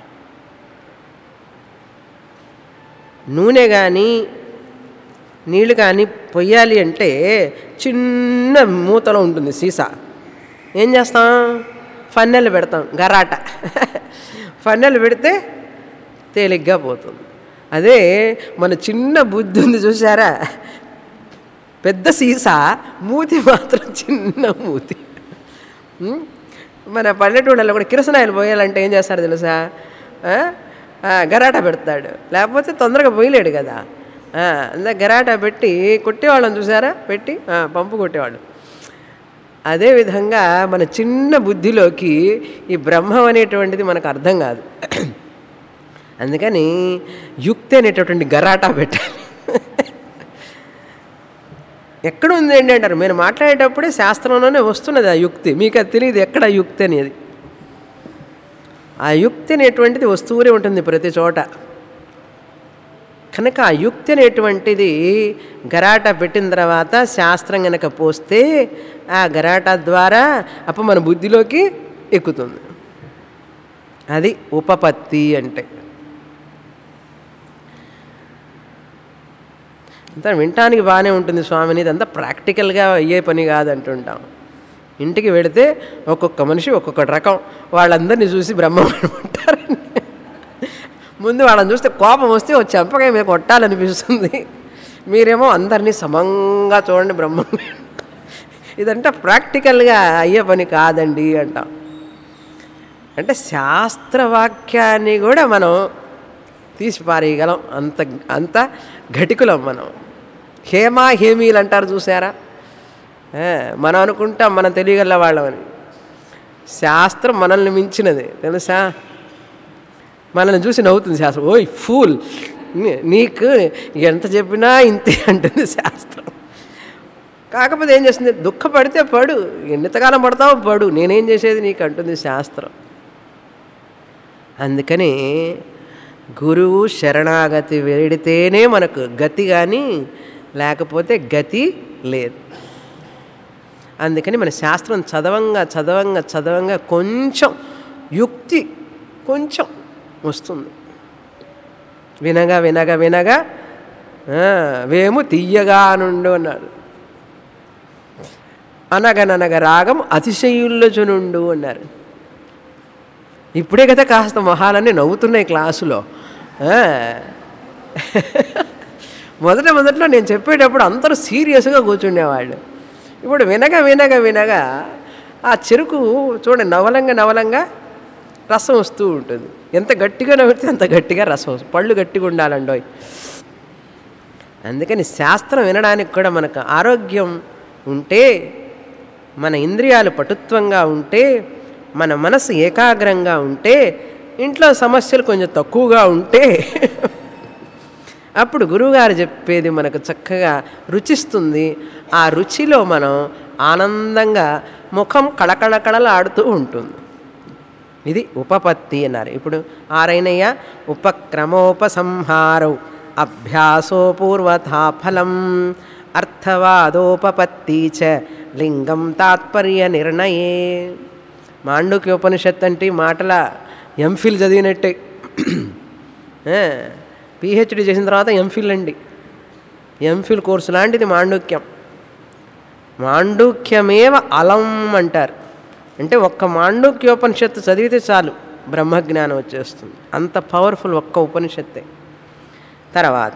నూనె కానీ నీళ్ళు కానీ పొయ్యాలి అంటే చిన్న మూతలో ఉంటుంది సీసా ఏం చేస్తాం ఫన్నెలు పెడతాం గరాట ఫన్నెలు పెడితే తేలిగ్గా పోతుంది అదే మన చిన్న బుద్ధి ఉంది చూసారా పెద్ద సీసా మూతి మాత్రం చిన్న మూతి ఉం? మన పల్లెటూళ్ళలో కూడా కిరసనాయలు పోయాలంటే ఏం చేస్తారు తెలుసా ఆ? ఆ, గరాటా పెడతాడు లేకపోతే తొందరగా పోయలేడు కదా ఆ, అందా గరాటా పెట్టి కొట్టేవాళ్ళని చూసారా పెట్టి ఆ, పంపు కొట్టేవాళ్ళు అదేవిధంగా మన చిన్న బుద్ధిలోకి ఈ బ్రహ్మం అనేటువంటిది మనకు అర్థం కాదు అందుకని యుక్తి అనేటటువంటి గరాటా పెట్టాలి ఎక్కడ ఉంది ఏంటి అంటారు మీరు మాట్లాడేటప్పుడే శాస్త్రంలోనే వస్తున్నది ఆ యుక్తి మీకు అది తెలియదు ఎక్కడ ఆ యుక్తి అనేది ఆ యుక్తి అనేటువంటిది వస్తూనే ఉంటుంది ప్రతి చోట కనుక ఆ యుక్తి అనేటువంటిది గరాటా పెట్టిన తర్వాత శాస్త్రం కనుక పోస్తే ఆ గరాటా ద్వారా అప్పుడు మన బుద్ధిలోకి ఎక్కుతుంది అది ఉపపత్తి అంటే అంతా వినటానికి బాగానే ఉంటుంది స్వామిని ఇదంతా ప్రాక్టికల్గా అయ్యే పని కాదంటుంటాం ఇంటికి వెళితే ఒక్కొక్క మనిషి ఒక్కొక్క రకం వాళ్ళందరినీ చూసి బ్రహ్మం అనుకుంటారు ముందు వాళ్ళని చూస్తే కోపం వస్తే ఓ చెంపకాయ మీద కొట్టాలనిపిస్తుంది మీరేమో అందరినీ సమంగా చూడండి బ్రహ్మం ఇదంతా ప్రాక్టికల్గా అయ్యే పని కాదండి అంటాం అంటే శాస్త్రవాక్యాన్ని కూడా మనం తీసి పారేయగలం అంత అంత ఘటికులం మనం హేమా హేమీలు అంటారు చూసారా ఆ, మనం అనుకుంటాం మనం తెలియగల వాళ్ళమని శాస్త్రం మనల్ని మించినది తెలుసా మనల్ని చూసి నవ్వుతుంది శాస్త్రం ఓయ్ ఫూల్ నీ- నీకు ఎంత చెప్పినా ఇంతే అంటుంది శాస్త్రం కాకపోతే ఏం చేస్తుంది దుఃఖపడితే పడు ఎన్నితకాలం పడతావో పడు నేనేం చేసేది నీకు అంటుంది శాస్త్రం అందుకని గురువు శరణాగతి వేడితేనే మనకు గతి కానీ లేకపోతే గతి లేదు అందుకని మన శాస్త్రం చదవంగా చదవంగా చదవంగా కొంచెం యుక్తి కొంచెం వస్తుంది వినగా వినగా వినగా ఆ, వేము తీయగా నుండు అన్నాడు అనగననగ రాగం అతిశయుల్లో చునుండు అన్నారు ఇప్పుడే కదా కాస్త మొహాలన్నీ నవ్వుతున్నాయి క్లాసులో ఆ. మొదట మొదట్లో నేను చెప్పేటప్పుడు అందరూ సీరియస్గా కూర్చుండేవాళ్ళు ఇప్పుడు వినగా వినగా వినగా ఆ చెరుకు చూడండి నవలంగా నవలంగా రసం వస్తూ ఉంటుంది ఎంత గట్టిగా నవ్వితే అంత గట్టిగా రసం వస్తుంది పళ్ళు గట్టిగా ఉండాలండోయ్ అందుకని శాస్త్రం వినడానికి కూడా మనకు ఆరోగ్యం ఉంటే మన ఇంద్రియాలు పటుత్వంగా ఉంటే మన మనసు ఏకాగ్రంగా ఉంటే ఇంట్లో సమస్యలు కొంచెం తక్కువగా ఉంటే అప్పుడు గురువుగారు చెప్పేది మనకు చక్కగా రుచిస్తుంది ఆ రుచిలో మనం ఆనందంగా ముఖం కళకళకళలాడుతూ ఉంటుంది ఇది ఉపపత్తి అన్నారు ఇప్పుడు ఆరైనయ్య ఉపక్రమోపసంహారౌ అభ్యాసో పూర్వథా ఫలం అర్థవాదోపపత్తి చ లింగం తాత్పర్య నిర్ణయే మాండుక్యోపనిషత్ అంటే ఈ మాటల ఎంఫిల్ చదివినట్టే పిహెచ్డి చేసిన తర్వాత ఎంఫిల్ అండి ఎంఫిల్ కోర్సు లాంటిది మాండుక్యం మాండుక్యమేవ అలం అంటారు అంటే ఒక్క మాండుక్యోపనిషత్తు చదివితే చాలు బ్రహ్మజ్ఞానం వచ్చేస్తుంది అంత పవర్ఫుల్ ఒక్క ఉపనిషత్తే తర్వాత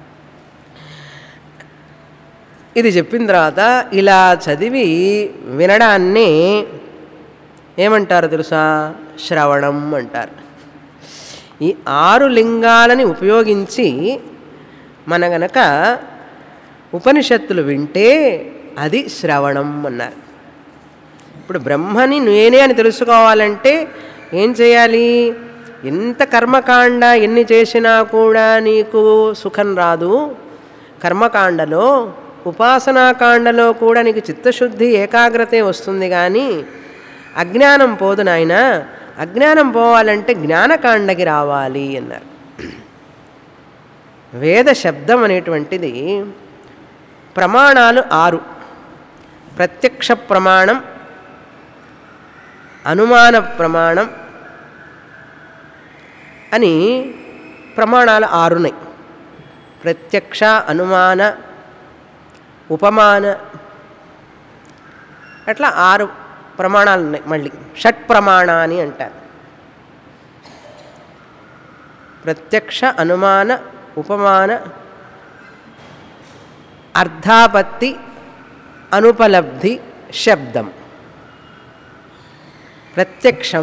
ఇది చెప్పిన తర్వాత ఇలా చదివి వినడాన్ని ఏమంటారు తెలుసా శ్రవణం అంటారు ఈ ఆరు లింగాలని ఉపయోగించి మన గనక ఉపనిషత్తులు వింటే అది శ్రవణం అన్నారు ఇప్పుడు బ్రహ్మని నేనే అని తెలుసుకోవాలంటే ఏం చేయాలి ఎంత కర్మకాండ ఎన్ని చేసినా కూడా నీకు సుఖం రాదు కర్మకాండలో ఉపాసనాకాండలో కూడా నీకు చిత్తశుద్ధి ఏకాగ్రతే వస్తుంది కానీ అజ్ఞానం పోదు నాయన అజ్ఞానం పోవాలంటే జ్ఞానకాండకి రావాలి అన్నారు వేద శబ్దం అనేటువంటిది ప్రమాణాలు ఆరు ప్రత్యక్ష ప్రమాణం అనుమాన ప్రమాణం అని ప్రమాణాలు ఆరున్నాయి ప్రత్యక్ష అనుమాన ఉపమాన అట్లా ఆరు ప్రమాణాలు ఉన్నాయి మళ్ళీ షట్ ప్రమాణాని అంటారు ప్రత్యక్ష అనుమాన ఉపమాన అర్ధాపత్తి అనుపలబ్ధి శబ్దం ప్రత్యక్షం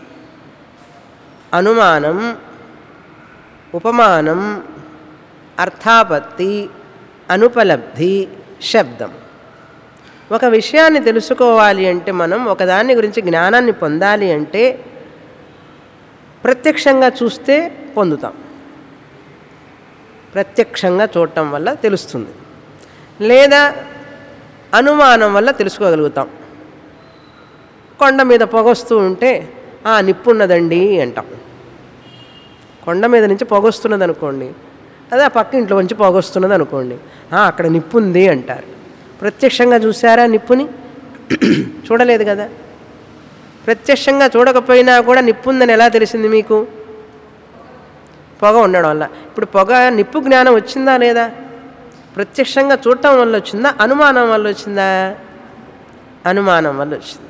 అనుమానం ఉపమానం అర్థాపత్తి అనుపలబ్ధి శబ్దం ఒక విషయాన్ని తెలుసుకోవాలి అంటే మనం ఒకదాని గురించి జ్ఞానాన్ని పొందాలి అంటే ప్రత్యక్షంగా చూస్తే పొందుతాం ప్రత్యక్షంగా చూడటం వల్ల తెలుస్తుంది లేదా అనుమానం వల్ల తెలుసుకోగలుగుతాం కొండ మీద పొగొస్తూ ఉంటే "ఆ, నిప్పున్నదండి అంటాం కొండ మీద నుంచి పొగొస్తున్నది అనుకోండి అదే ఆ పక్క ఇంట్లో నుంచి పొగొస్తున్నది అనుకోండి "ఆ, అక్కడ నిప్పు ఉంది అంటారు ప్రత్యక్షంగా చూసారా నిప్పుని చూడలేదు కదా ప్రత్యక్షంగా చూడకపోయినా కూడా నిప్పు ఉందని ఎలా తెలిసింది మీకు పొగ ఉండడం వల్ల ఇప్పుడు పొగ నిప్పు జ్ఞానం వచ్చిందా లేదా ప్రత్యక్షంగా చూడటం వల్ల వచ్చిందా అనుమానం వల్ల వచ్చిందా అనుమానం వల్ల వచ్చింది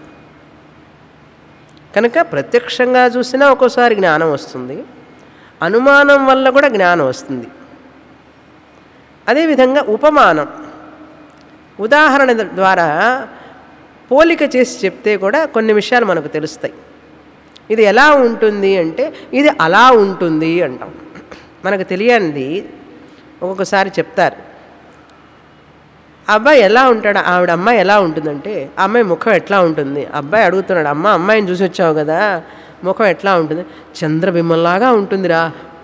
కనుక ప్రత్యక్షంగా చూసినా ఒక్కోసారి జ్ఞానం వస్తుంది అనుమానం వల్ల కూడా జ్ఞానం వస్తుంది అదేవిధంగా ఉపమానం ఉదాహరణ ద్వారా పోలిక చేసి చెప్తే కూడా కొన్ని విషయాలు మనకు తెలుస్తాయి ఇది ఎలా ఉంటుంది అంటే ఇది అలా ఉంటుంది అంటాం మనకు తెలియంది ఒక్కొక్కసారి చెప్తారు ఆ అబ్బాయి ఎలా ఉంటాడు ఆవిడ అమ్మాయి ఎలా ఉంటుందంటే ఆ అమ్మాయి ముఖం ఎట్లా ఉంటుంది అబ్బాయి అడుగుతున్నాడు అమ్మ అమ్మాయిని చూసి వచ్చావు కదా ముఖం ఎట్లా ఉంటుంది చంద్రబింబంలాగా ఉంటుందిరా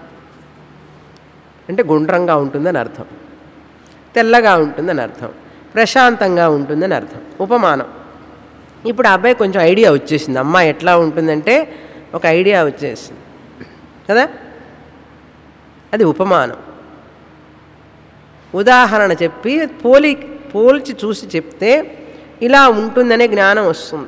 అంటే గుండ్రంగా ఉంటుందని అర్థం తెల్లగా ఉంటుందని అర్థం ప్రశాంతంగా ఉంటుందని అర్థం ఉపమానం ఇప్పుడు ఆ అబ్బాయి కొంచెం ఐడియా వచ్చేసింది అమ్మాయి ఎట్లా ఉంటుందంటే ఒక ఐడియా వచ్చేసింది కదా అది ఉపమానం ఉదాహరణ చెప్పి పోలి పోల్చి చూసి చెప్తే ఇలా ఉంటుందనే జ్ఞానం వస్తుంది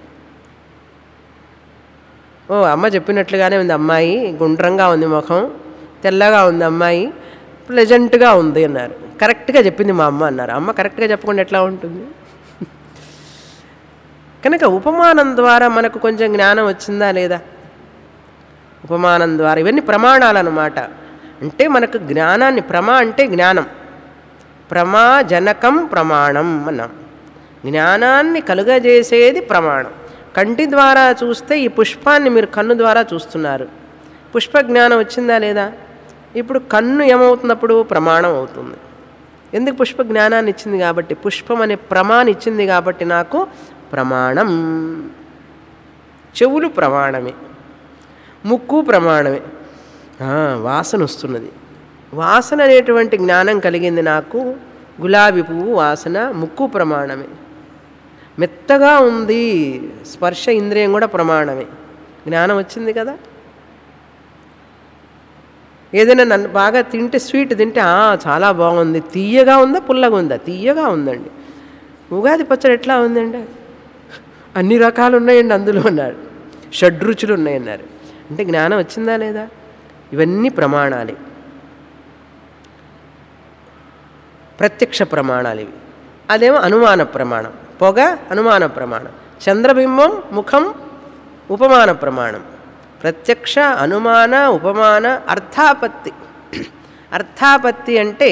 ఓ అమ్మ చెప్పినట్లుగానే ఉంది అమ్మాయి గుండ్రంగా ఉంది ముఖం తెల్లగా ఉంది అమ్మాయి ప్లెజెంట్గా ఉంది అన్నారు కరెక్ట్గా చెప్పింది మా అమ్మ అన్నారు అమ్మ కరెక్ట్గా చెప్పకుండా ఎట్లా ఉంటుంది కనుక ఉపమానం ద్వారా మనకు కొంచెం జ్ఞానం వచ్చిందా లేదా ఉపమానం ద్వారా ఇవన్నీ ప్రమాణాలు అన్నమాట అంటే మనకు జ్ఞానాన్ని ప్రమా అంటే జ్ఞానం ప్రమాజనకం ప్రమాణం అన్నాం జ్ఞానాన్ని కలుగజేసేది ప్రమాణం కంటి ద్వారా చూస్తే ఈ పుష్పాన్ని మీరు కన్ను ద్వారా చూస్తున్నారు పుష్ప జ్ఞానం వచ్చిందా లేదా ఇప్పుడు కన్ను ఏమవుతున్నప్పుడు ప్రమాణం అవుతుంది ఎందుకు పుష్ప జ్ఞానాన్ని ఇచ్చింది కాబట్టి పుష్పం అనే ప్రమాణం ఇచ్చింది కాబట్టి నాకు ప్రమాణం చెవులు ప్రమాణమే ముక్కు ప్రమాణమే ఆ, వాసన వస్తున్నది వాసన అనేటువంటి జ్ఞానం కలిగింది నాకు గులాబీ పువ్వు వాసన ముక్కు ప్రమాణమే మెత్తగా ఉంది స్పర్శ ఇంద్రియం కూడా ప్రమాణమే జ్ఞానం వచ్చింది కదా ఏదైనా నన్ను బాగా తింటే స్వీట్ తింటే "ఆ, చాలా బాగుంది తీయగా ఉందా పుల్లగా ఉందా తీయగా ఉందండి ఉగాది పచ్చడి ఎట్లా ఉందండి అన్ని రకాలు ఉన్నాయండి అందులో అన్నారు షడ్రుచులు ఉన్నాయన్నారు అంటే జ్ఞానం వచ్చిందా లేదా ఇవన్నీ ప్రమాణాలే ప్రత్యక్ష ప్రమాణాలు ఇవి అదేమో అనుమాన ప్రమాణం పొగ అనుమాన ప్రమాణం చంద్రబింబం ముఖం ఉపమాన ప్రమాణం ప్రత్యక్ష అనుమాన ఉపమాన అర్థాపత్తి అర్థాపత్తి అంటే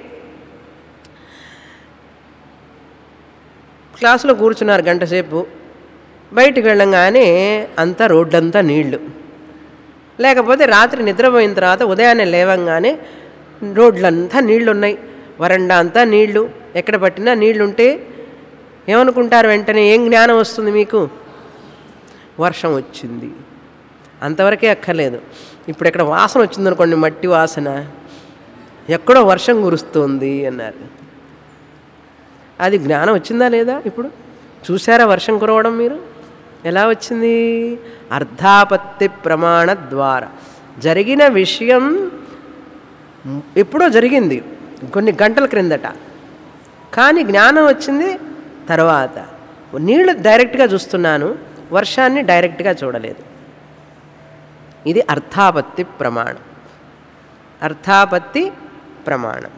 క్లాసులో కూర్చున్నారు గంట సేపు బయటికి వెళ్ళంగానే అంతా రోడ్డంతా నీళ్లు లేకపోతే రాత్రి నిద్రపోయిన తర్వాత ఉదయాన్నే లేవంగానే రోడ్లంతా నీళ్లు ఉన్నాయి వరండా అంతా నీళ్లు ఎక్కడ పట్టినా నీళ్లు ఉంటే ఏమనుకుంటారు వెంటనే ఏం జ్ఞానం వస్తుంది మీకు వర్షం వచ్చింది అంతవరకే అక్కర్లేదు ఇప్పుడు ఇక్కడ వాసన వచ్చిందనుకోండి మట్టి వాసన ఎక్కడో వర్షం కురుస్తుంది అన్నారు అది జ్ఞానం వచ్చిందా లేదా ఇప్పుడు చూసారా వర్షం కురవడం మీరు ఎలా వచ్చింది అర్ధాపత్తి ప్రమాణ ద్వారా జరిగిన విషయం ఎప్పుడో జరిగింది కొన్ని గంటల క్రిందట కానీ జ్ఞానం వచ్చింది తర్వాత నీళ్లు డైరెక్ట్గా చూస్తున్నాను వర్షాన్ని డైరెక్ట్గా చూడలేదు ఇది అర్థాపత్తి ప్రమాణం అర్థాపత్తి ప్రమాణం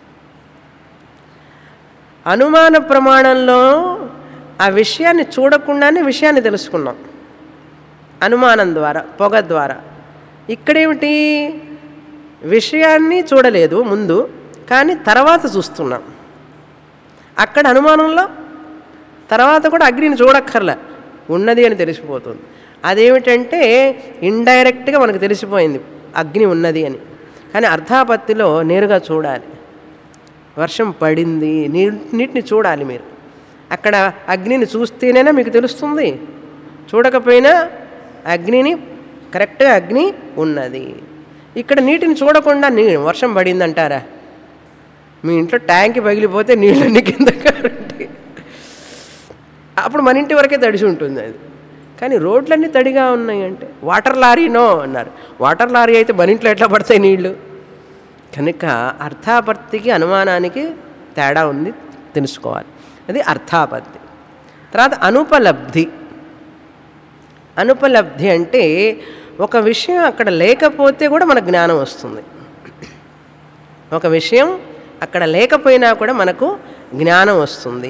అనుమాన ప్రమాణంలో ఆ విషయాన్ని చూడకుండానే విషయాన్ని తెలుసుకున్నాం అనుమానం ద్వారా పొగ ద్వారా ఇక్కడేమిటి విషయాన్ని చూడలేదు ముందు కానీ తర్వాత చూస్తున్నాం అక్కడ అనుమానంలో తర్వాత కూడా అగ్నిని చూడక్కర్లే ఉన్నది అని తెలిసిపోతుంది అదేమిటంటే ఇండైరెక్ట్గా మనకు తెలిసిపోయింది అగ్ని ఉన్నది అని కానీ అర్ధాపత్తిలో నేరుగా చూడాలి వర్షం పడింది నీ నీటిని చూడాలి మీరు అక్కడ అగ్నిని చూస్తేనైనా మీకు తెలుస్తుంది చూడకపోయినా అగ్నిని కరెక్ట్గా అగ్ని ఉన్నది ఇక్కడ నీటిని చూడకుండా నీ వర్షం పడిందంటారా మీ ఇంట్లో ట్యాంక్ పగిలిపోతే నీళ్ళన్నీ కింద కారండి అప్పుడు మన ఇంటి వరకే తడిసి ఉంటుంది అది కానీ రోడ్లన్నీ తడిగా ఉన్నాయంటే వాటర్ లారీనో అన్నారు వాటర్ లారీ అయితే మన ఇంట్లో ఎట్లా పడతాయి నీళ్లు కనుక అర్థాపత్తికి అనుమానానికి తేడా ఉంది తెలుసుకోవాలి అది అర్థాపత్తి తర్వాత అనుపలబ్ధి అనుపలబ్ధి అంటే ఒక విషయం అక్కడ లేకపోతే కూడా మనకు జ్ఞానం వస్తుంది ఒక విషయం అక్కడ లేకపోయినా కూడా మనకు జ్ఞానం వస్తుంది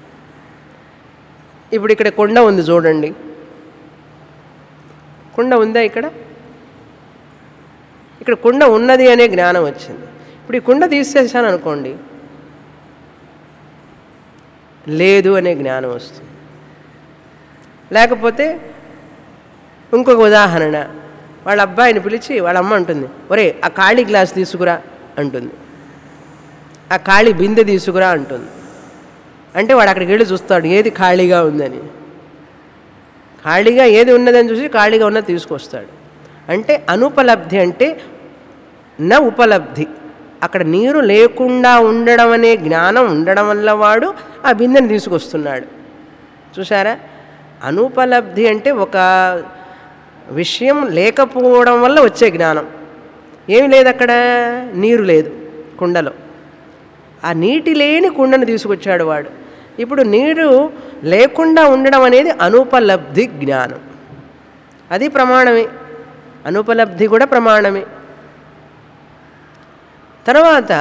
ఇప్పుడు ఇక్కడ కొండ ఉంది చూడండి కుండ ఉందా ఇక్కడ ఇక్కడ కుండ ఉన్నది అనే జ్ఞానం వచ్చింది ఇప్పుడు ఈ కుండ తీసేసాను అనుకోండి లేదు అనే జ్ఞానం వస్తుంది లేకపోతే ఇంకొక ఉదాహరణ వాళ్ళ అబ్బాయిని పిలిచి వాళ్ళ అమ్మ అంటుంది ఒరే ఆ ఖాళీ గ్లాస్ తీసుకురా అంటుంది ఆ ఖాళీ బిందె తీసుకురా అంటుంది అంటే వాడు అక్కడికి వెళ్ళి చూస్తాడు ఏది ఖాళీగా ఉందని ఖాళీగా ఏది ఉన్నదని చూసి ఖాళీగా ఉన్నది తీసుకొస్తాడు అంటే అనుపలబ్ధి అంటే నా ఉపలబ్ధి అక్కడ నీరు లేకుండా ఉండడం అనే జ్ఞానం ఉండడం వల్ల వాడు ఆ బిందెని తీసుకొస్తున్నాడు చూసారా అనుపలబ్ధి అంటే ఒక విషయం లేకపోవడం వల్ల వచ్చే జ్ఞానం ఏమి లేదు అక్కడ నీరు లేదు కుండలో ఆ నీటి లేని కుండను తీసుకొచ్చాడు వాడు ఇప్పుడు నీరు లేకుండా ఉండడం అనేది అనుపలబ్ధి జ్ఞానం అది ప్రమాణమే అనుపలబ్ధి కూడా ప్రమాణమే తర్వాత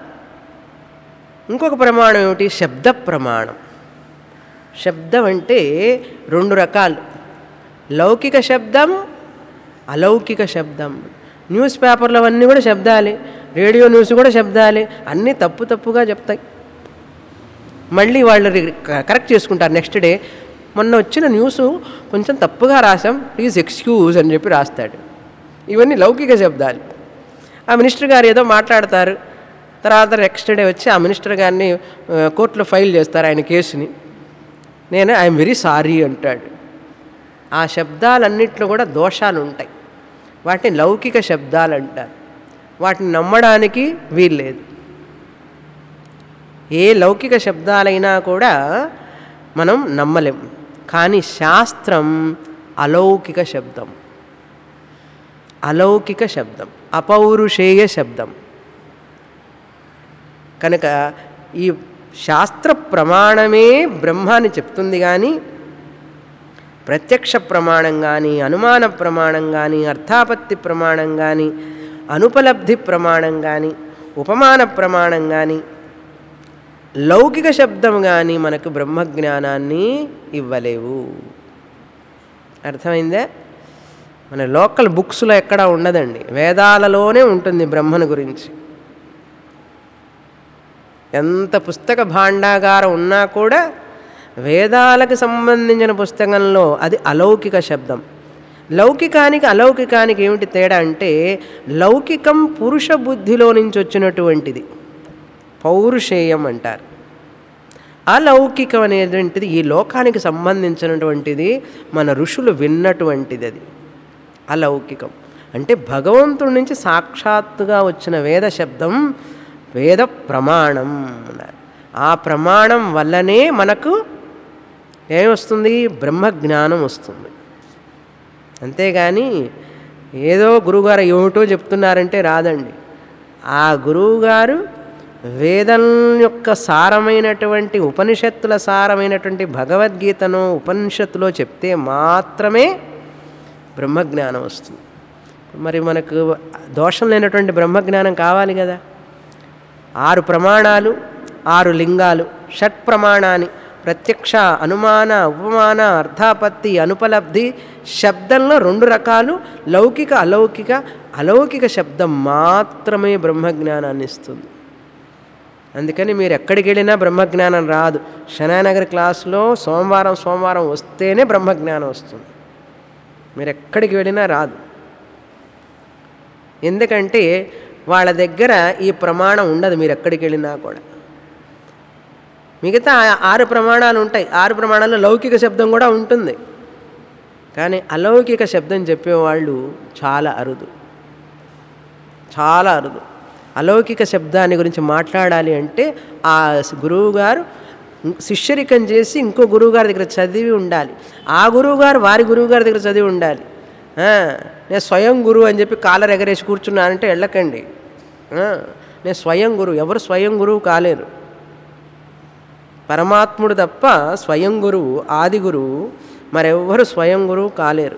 ఇంకొక ప్రమాణం ఏమిటి శబ్ద ప్రమాణం శబ్దం అంటే రెండు రకాలు లౌకిక శబ్దం అలౌకిక శబ్దం న్యూస్ పేపర్లు అవన్నీ కూడా శబ్దాలే రేడియో న్యూస్ కూడా శబ్దాలే అన్నీ తప్పు తప్పుగా చెప్తాయి మళ్ళీ వాళ్ళు రి- కరెక్ట్ చేసుకుంటారు నెక్స్ట్ డే మొన్న వచ్చిన న్యూస్ కొంచెం తప్పుగా రాసాం ప్లీజ్ ఎక్స్క్యూజ్ అని చెప్పి రాస్తాడు ఇవన్నీ లౌకిక శబ్దాలు ఆ మినిస్టర్ గారు ఏదో మాట్లాడతారు తర్వాత నెక్స్ట్ డే వచ్చి ఆ మినిస్టర్ గారిని ఆ, కోర్టులో ఫైల్ చేస్తారు ఆయన కేసుని నేను ఐఎమ్ వెరీ సారీ అంటాడు ఆ శబ్దాలన్నింటిలో కూడా దోషాలు ఉంటాయి వాటిని లౌకిక శబ్దాలు అంటారు వాటిని నమ్మడానికి వీల్లేదు ఏ లౌకిక శబ్దాలైనా కూడా మనం నమ్మలేం కానీ శాస్త్రం అలౌకిక శబ్దం అలౌకిక శబ్దం అపౌరుషేయ శబ్దం కనుక ఈ శాస్త్ర ప్రమాణమే బ్రహ్మాన్ని చెప్తుంది కానీ ప్రత్యక్ష ప్రమాణం కానీ అనుమాన ప్రమాణం కానీ అర్థాపత్తి ప్రమాణం కానీ అనుపలబ్ధి ప్రమాణం కానీ ఉపమాన ప్రమాణం కానీ లౌకిక శబ్దం కానీ మనకు బ్రహ్మజ్ఞానాన్ని ఇవ్వలేవు అర్థమైందా మన లోకల్ బుక్స్లో ఎక్కడా ఉండదండి వేదాలలోనే ఉంటుంది బ్రహ్మను గురించి ఎంత పుస్తక భాండాగారం ఉన్నా కూడా వేదాలకు సంబంధించిన పుస్తకంలో అది అలౌకిక శబ్దం లౌకికానికి అలౌకికానికి ఏమిటి తేడా అంటే లౌకికం పురుష బుద్ధిలో నుంచి వచ్చినటువంటిది పౌరుషేయం అంటారు అలౌకికం అనేటువంటిది ఈ లోకానికి సంబంధించినటువంటిది మన ఋషులు విన్నటువంటిది అది అలౌకికం అంటే భగవంతుడి నుంచి సాక్షాత్తుగా వచ్చిన వేద శబ్దం వేద ప్రమాణం అన్నారు ఆ ప్రమాణం వల్లనే మనకు ఏమొస్తుంది బ్రహ్మజ్ఞానం వస్తుంది అంతేగాని ఏదో గురువుగారు ఏమిటో చెప్తున్నారంటే రాదండి ఆ గురువుగారు వేదం యొక్క సారమైనటువంటి ఉపనిషత్తుల సారమైనటువంటి భగవద్గీతను ఉపనిషత్తులో చెప్తే మాత్రమే బ్రహ్మజ్ఞానం వస్తుంది మరి మనకు దోషం లేనటువంటి బ్రహ్మజ్ఞానం కావాలి కదా ఆరు ప్రమాణాలు ఆరు లింగాలు షట్ ప్రమాణాన్ని ప్రత్యక్ష అనుమాన ఉపమాన అర్థాపత్తి అనుపలబ్ధి శబ్దంలో రెండు రకాలు లౌకిక అలౌకిక అలౌకిక శబ్దం మాత్రమే బ్రహ్మజ్ఞానాన్ని ఇస్తుంది అందుకని మీరు ఎక్కడికి వెళ్ళినా బ్రహ్మజ్ఞానం రాదు శనానగర్ క్లాసులో సోమవారం సోమవారం వస్తేనే బ్రహ్మజ్ఞానం వస్తుంది మీరు ఎక్కడికి వెళ్ళినా రాదు ఎందుకంటే వాళ్ళ దగ్గర ఈ ప్రమాణం ఉండదు మీరు ఎక్కడికి వెళ్ళినా కూడా మిగతా ఆరు ప్రమాణాలు ఉంటాయి ఆరు ప్రమాణాల్లో లౌకిక శబ్దం కూడా ఉంటుంది కానీ అలౌకిక శబ్దం చెప్పేవాళ్ళు చాలా అరుదు చాలా అరుదు అలౌకిక శబ్దాన్ని గురించి మాట్లాడాలి అంటే ఆ గురువు గారు శిష్యరికం చేసి ఇంకో గురువు గారి దగ్గర చదివి ఉండాలి ఆ గురువు గారు వారి గురువు గారి దగ్గర చదివి ఉండాలి ఆ, నేను స్వయం గురువు అని చెప్పి కాలర్ ఎగరేసి కూర్చున్నానంటే వెళ్ళకండి ఆ, నేను స్వయం గురువు ఎవరు స్వయం గురువు కాలేరు పరమాత్ముడు తప్ప స్వయం గురువు ఆది గురువు మరెవ్వరు స్వయం గురువు కాలేరు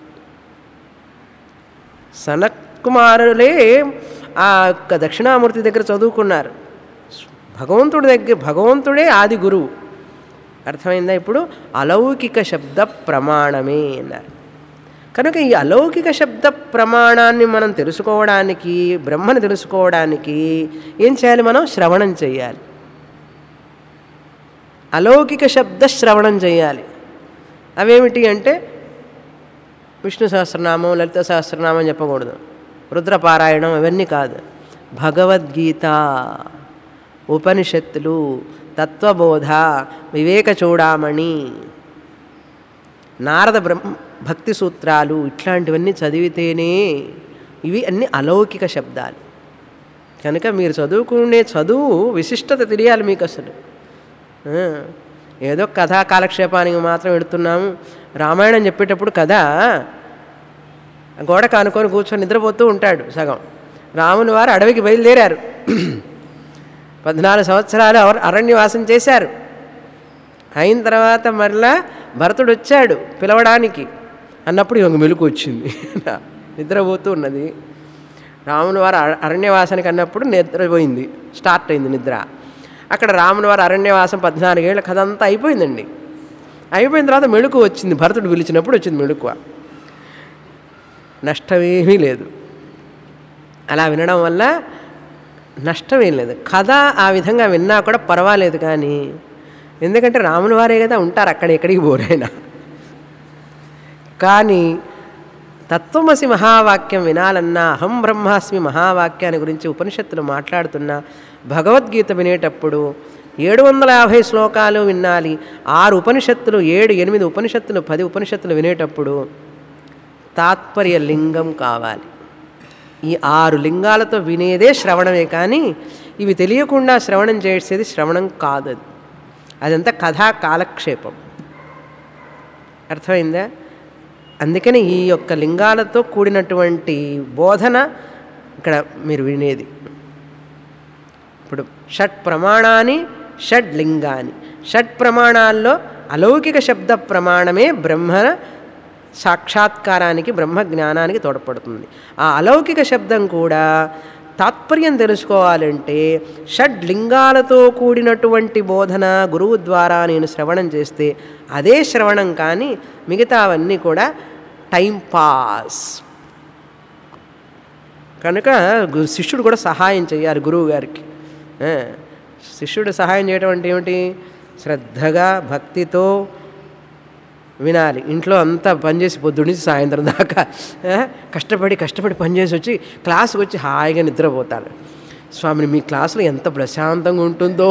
సనత్ కుమారులే ఆ యొక్క దక్షిణామూర్తి దగ్గర చదువుకున్నారు భగవంతుడి దగ్గర భగవంతుడే ఆది గురువు అర్థమైందా ఇప్పుడు అలౌకిక శబ్ద ప్రమాణమే అన్నారు కనుక ఈ అలౌకిక శబ్ద ప్రమాణాన్ని మనం తెలుసుకోవడానికి బ్రహ్మను తెలుసుకోవడానికి ఏం చేయాలి మనం శ్రవణం చేయాలి అలౌకిక శబ్ద శ్రవణం చేయాలి అవేమిటి అంటే విష్ణు సహస్రనామం లలిత సహస్రనామం చెప్పకూడదు రుద్రపారాయణం అవన్నీ కాదు భగవద్గీత ఉపనిషత్తులు తత్వబోధ వివేక చూడామణి నారద బ్రహ్మ భక్తి సూత్రాలు ఇట్లాంటివన్నీ చదివితేనే ఇవి అన్ని అలౌకిక శబ్దాలు కనుక మీరు చదువుకునే చదువు విశిష్టత తెలియాలి మీకు అసలు ఆ, ఏదో కథా కాలక్షేపానికి మాత్రం పెడుతున్నాము రామాయణం చెప్పేటప్పుడు కథ గోడ కానుకొని కూర్చొని నిద్రపోతూ ఉంటాడు సగం రాముని వారు అడవికి బయలుదేరారు పద్నాలుగు సంవత్సరాలు అవ- అరణ్యవాసం చేశారు అయిన తర్వాత మరలా భరతుడు వచ్చాడు పిలవడానికి అన్నప్పుడు ఇవొక మెలకు వచ్చింది నిద్రపోతూ ఉన్నది రాముని వారు అర- అరణ్యవాసానికి అన్నప్పుడు నిద్రపోయింది స్టార్ట్ అయింది నిద్ర అక్కడ రాముని వారు అరణ్యవాసం పద్నాలుగేళ్ల కథ అంతా అయిపోయిందండి అయిపోయిన తర్వాత మెళుకు వచ్చింది భరతుడు పిలిచినప్పుడు వచ్చింది మెళుకువ నష్టమేమీ లేదు అలా వినడం వల్ల నష్టమేం లేదు కథ ఆ విధంగా విన్నా కూడా పర్వాలేదు కానీ ఎందుకంటే రాముని వారే కదా ఉంటారు అక్కడ ఎక్కడికి పోరైనా కానీ తత్వమసి మహావాక్యం వినాలన్నా అహం బ్రహ్మాస్మి మహావాక్యాన్ని గురించి ఉపనిషత్తులు మాట్లాడుతున్నా భగవద్గీత వినేటప్పుడు ఏడు వందల యాభై శ్లోకాలు వినాలి ఆరు ఉపనిషత్తులు ఏడు ఎనిమిది ఉపనిషత్తులు పది ఉపనిషత్తులు వినేటప్పుడు తాత్పర్య లింగం కావాలి ఈ ఆరు లింగాలతో వినేదే శ్రవణమే కానీ ఇవి తెలియకుండా శ్రవణం చేసేది శ్రవణం కాదు అది అదంతా కథా కాలక్షేపం అర్థమైందా అందుకని ఈ యొక్క లింగాలతో కూడినటువంటి బోధన ఇక్కడ మీరు వినేది ఇప్పుడు షట్ ప్రమాణాన్ని షడ్ లింగాని షట్ ప్రమాణాల్లో అలౌకిక శబ్ద ప్రమాణమే బ్రహ్మ సాక్షాత్కారానికి బ్రహ్మ జ్ఞానానికి తోడ్పడుతుంది ఆ అలౌకిక శబ్దం కూడా తాత్పర్యం తెలుసుకోవాలంటే షడ్ లింగాలతో కూడినటువంటి బోధన గురువు ద్వారా నేను శ్రవణం చేస్తే అదే శ్రవణం కానీ మిగతావన్నీ కూడా టైం పాస్ కనుక గు- శిష్యుడు కూడా సహాయం చేయాలి గురువు గారికి ఆ, శిష్యుడు సహాయం చేయడం అంటే ఏమిటి శ్రద్ధగా భక్తితో వినాలి ఇంట్లో అంతా పనిచేసి పొద్దున్న నుంచి సాయంత్రం దాకా ఆ, కష్టపడి కష్టపడి పనిచేసి వచ్చి క్లాసుకు వచ్చి హాయిగా నిద్రపోతాను స్వామిని మీ క్లాసులో ఎంత ప్రశాంతంగా ఉంటుందో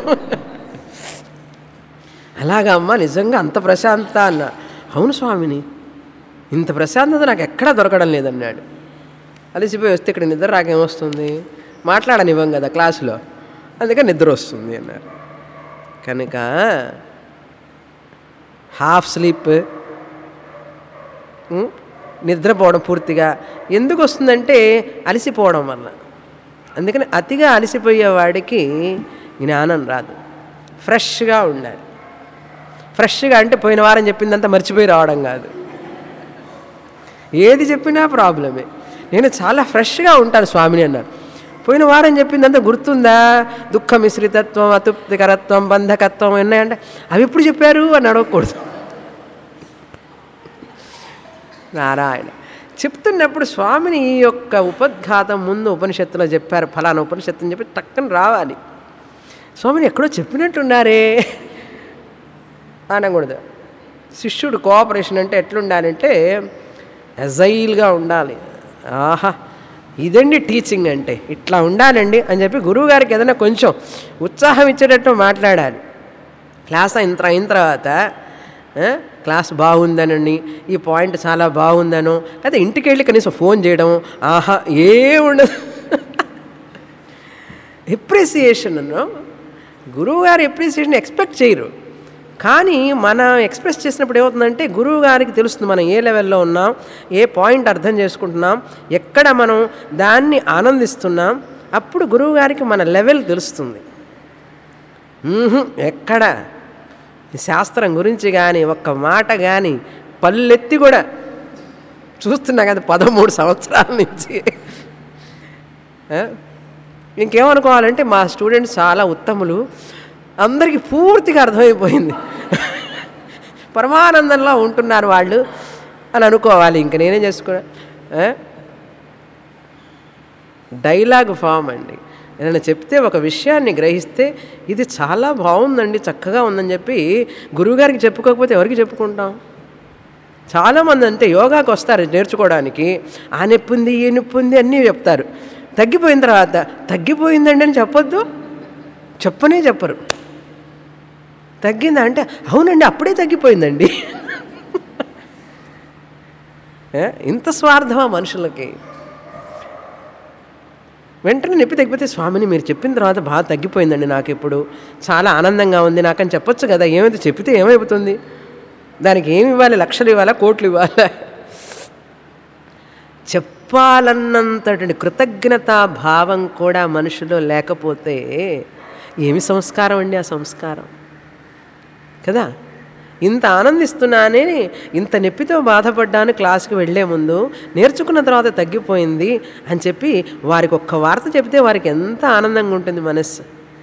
అలాగా అమ్మ నిజంగా అంత ప్రశాంతత అన్న అవును స్వామిని ఇంత ప్రశాంతత నాకు ఎక్కడా దొరకడం లేదన్నాడు అలసిపోయి వస్తే ఇక్కడ నిద్ర రాకేమొస్తుంది మాట్లాడనివ్వం కదా క్లాసులో అందుకే నిద్ర వస్తుంది అన్నారు కనుక హాఫ్ స్లీప్ ఉం, నిద్రపోవడం పూర్తిగా ఎందుకు వస్తుందంటే అలసిపోవడం వల్ల అందుకని అతిగా అలసిపోయే వాడికి జ్ఞానం రాదు ఫ్రెష్గా ఉండాలి ఫ్రెష్గా అంటే పోయిన వారం చెప్పిందంతా మర్చిపోయి రావడం కాదు ఏది చెప్పినా ప్రాబ్లమే నేను చాలా ఫ్రెష్గా ఉంటాను స్వామిని అన్నారు పోయిన వారం చెప్పిందంతా గుర్తుందా దుఃఖ మిశ్రితత్వం అతృప్తికరత్వం బంధకత్వం ఉన్నాయంటే అవి ఎప్పుడు చెప్పారు అని అడగకూడదు నారాయణ చెప్తున్నప్పుడు స్వామిని ఈ యొక్క ఉపద్ఘాతం ముందు ఉపనిషత్తులో చెప్పారు ఫలానా ఉపనిషత్తు అని చెప్పి టక్కన రావాలి స్వామిని ఎక్కడో చెప్పినట్టున్నారే అనకూడదు శిష్యుడు కోఆపరేషన్ అంటే ఎట్లుండాలంటే ఎజైల్గా ఉండాలి ఆహా ఇదండి టీచింగ్ అంటే ఇట్లా ఉండాలండి అని చెప్పి గురువుగారికి ఏదైనా కొంచెం ఉత్సాహం ఇచ్చేటట్టు మాట్లాడాలి క్లాస్ అయిన అయిన తర్వాత ఆ, క్లాస్ బాగుందనండి ఈ పాయింట్ చాలా బాగుందనో లేదా ఇంటికి వెళ్ళి కనీసం ఫోన్ చేయడం ఆహా ఏ ఉండదు ఎప్రిసియేషన్ అన్నో గురువు గారు ఎప్రిసియేషన్ ఎక్స్పెక్ట్ చేయరు కానీ మనం ఎక్స్ప్రెస్ చేసినప్పుడు ఏమవుతుందంటే గురువు గారికి తెలుస్తుంది మనం ఏ లెవెల్లో ఉన్నాం ఏ పాయింట్ అర్థం చేసుకుంటున్నాం ఎక్కడ మనం దాన్ని ఆనందిస్తున్నాం అప్పుడు గురువు గారికి మన లెవెల్ తెలుస్తుంది మ్మ్హ్, ఎక్కడ ఈ శాస్త్రం గురించి కానీ ఒక్క మాట కానీ పల్లెత్తి కూడా చూస్తున్నా కదా పదమూడు సంవత్సరాల నుంచి ఆ? ఇంకేమనుకోవాలంటే మా స్టూడెంట్స్ చాలా ఉత్తములు అందరికీ పూర్తిగా అర్థమైపోయింది పరమానందంలో ఉంటున్నారు వాళ్ళు అని అనుకోవాలి ఇంక నేనేం చేసుకున్నా ఆ? డైలాగ్ ఫామ్ అండి ఏదైనా చెప్తే ఒక విషయాన్ని గ్రహిస్తే ఇది చాలా బాగుందండి చక్కగా ఉందని చెప్పి గురువుగారికి చెప్పుకోకపోతే ఎవరికి చెప్పుకుంటాం చాలామంది అంతే యోగాకి వస్తారు నేర్చుకోవడానికి ఆ నొప్పి ఉంది ఈ నొప్పి ఉంది అన్నీ చెప్తారు తగ్గిపోయిన తర్వాత తగ్గిపోయిందండి అని చెప్పొద్దు చెప్పనే చెప్పరు తగ్గిందా అంటే అవునండి అప్పుడే తగ్గిపోయిందండి ఏ? ఇంత స్వార్థమా మనుషులకి వెంటనే నొప్పి తగ్గిపోతే స్వామిని మీరు చెప్పిన తర్వాత బాగా తగ్గిపోయిందండి నాకు ఇప్పుడు చాలా ఆనందంగా ఉంది నాకని చెప్పొచ్చు కదా ఏమైతే చెప్పితే ఏమైపోతుంది దానికి ఏమి ఇవ్వాలి లక్షలు ఇవ్వాలా కోట్లు ఇవ్వాలా చెప్పాలన్నంతటి కృతజ్ఞతా భావం కూడా మనుషులో లేకపోతే ఏమి సంస్కారం అండి ఆ సంస్కారం కదా ఇంత ఆనందిస్తున్నానే ఇంత నొప్పితో బాధపడ్డాను క్లాస్కి వెళ్ళే ముందు నేర్చుకున్న తర్వాత తగ్గిపోయింది అని చెప్పి వారికి ఒక్క వార్త చెబితే వారికి ఎంత ఆనందంగా ఉంటుంది మనస్సు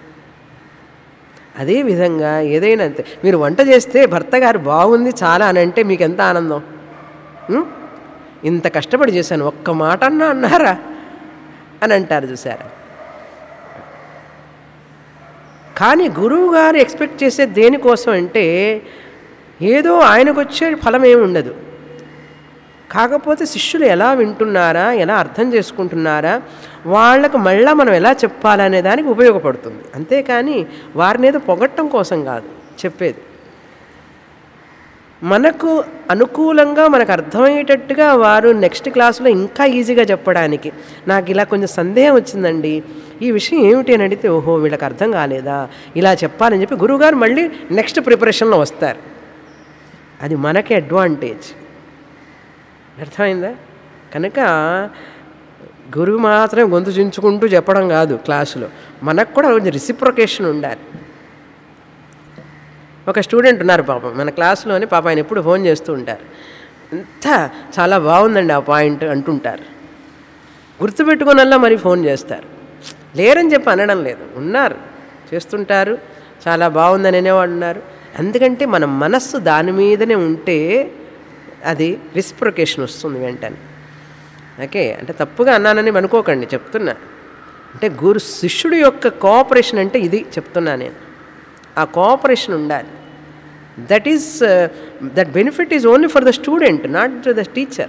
అదే విధంగా ఏదైనా అంతే మీరు వంట చేస్తే భర్త గారు బాగుంది చాలా అని అంటే మీకు ఎంత ఆనందం ఉం? ఇంత కష్టపడి చేశాను ఒక్క మాట అన్నా అన్నారా అని అంటారు చూసారా కానీ గురువు గారు ఎక్స్పెక్ట్ చేసే దేనికోసం అంటే ఏదో ఆయనకు వచ్చే ఫలం ఏమి ఉండదు కాకపోతే శిష్యులు ఎలా వింటున్నారా ఎలా అర్థం చేసుకుంటున్నారా వాళ్ళకు మళ్ళా మనం ఎలా చెప్పాలనే దానికి ఉపయోగపడుతుంది అంతేకాని వారిని ఏదో పొగట్టం కోసం కాదు చెప్పేది మనకు అనుకూలంగా మనకు అర్థమయ్యేటట్టుగా వారు నెక్స్ట్ క్లాసులో ఇంకా ఈజీగా చెప్పడానికి నాకు ఇలా కొంచెం సందేహం వచ్చిందండి ఈ విషయం ఏమిటి అని అడిగితే ఓహో వీళ్ళకి అర్థం కాలేదా ఇలా చెప్పాలని చెప్పి గురువుగారు మళ్ళీ నెక్స్ట్ ప్రిపరేషన్లో వస్తారు అది మనకి అడ్వాంటేజ్ అర్థమైందా కనుక గురువు మాత్రమే గొంతు చించుకుంటూ చెప్పడం కాదు క్లాసులో మనకు కూడా కొంచెం రిసిప్రొకేషన్ ఉండాలి ఒక స్టూడెంట్ ఉన్నారు పాపం మన క్లాస్లోని పాప ఆయన ఎప్పుడు ఫోన్ చేస్తూ ఉంటారు అంతా చాలా బాగుందండి ఆ పాయింట్ అంటుంటారు గుర్తుపెట్టుకునల్లా మరి ఫోన్ చేస్తారు లేరని చెప్పి అనడం లేదు ఉన్నారు చేస్తుంటారు చాలా బాగుందని అనేవాడు ఉన్నారు ఎందుకంటే మన మనస్సు దాని మీదనే ఉంటే అది రిస్ప్రొకేషన్ వస్తుంది వెంటనే ఓకే అంటే తప్పుగా అన్నానని అనుకోకండి చెప్తున్నా అంటే గురు శిష్యుడు యొక్క కోఆపరేషన్ అంటే ఇది చెప్తున్నా నేను ఆ కోఆపరేషన్ ఉండాలి that is that benefit is only for the student not the teacher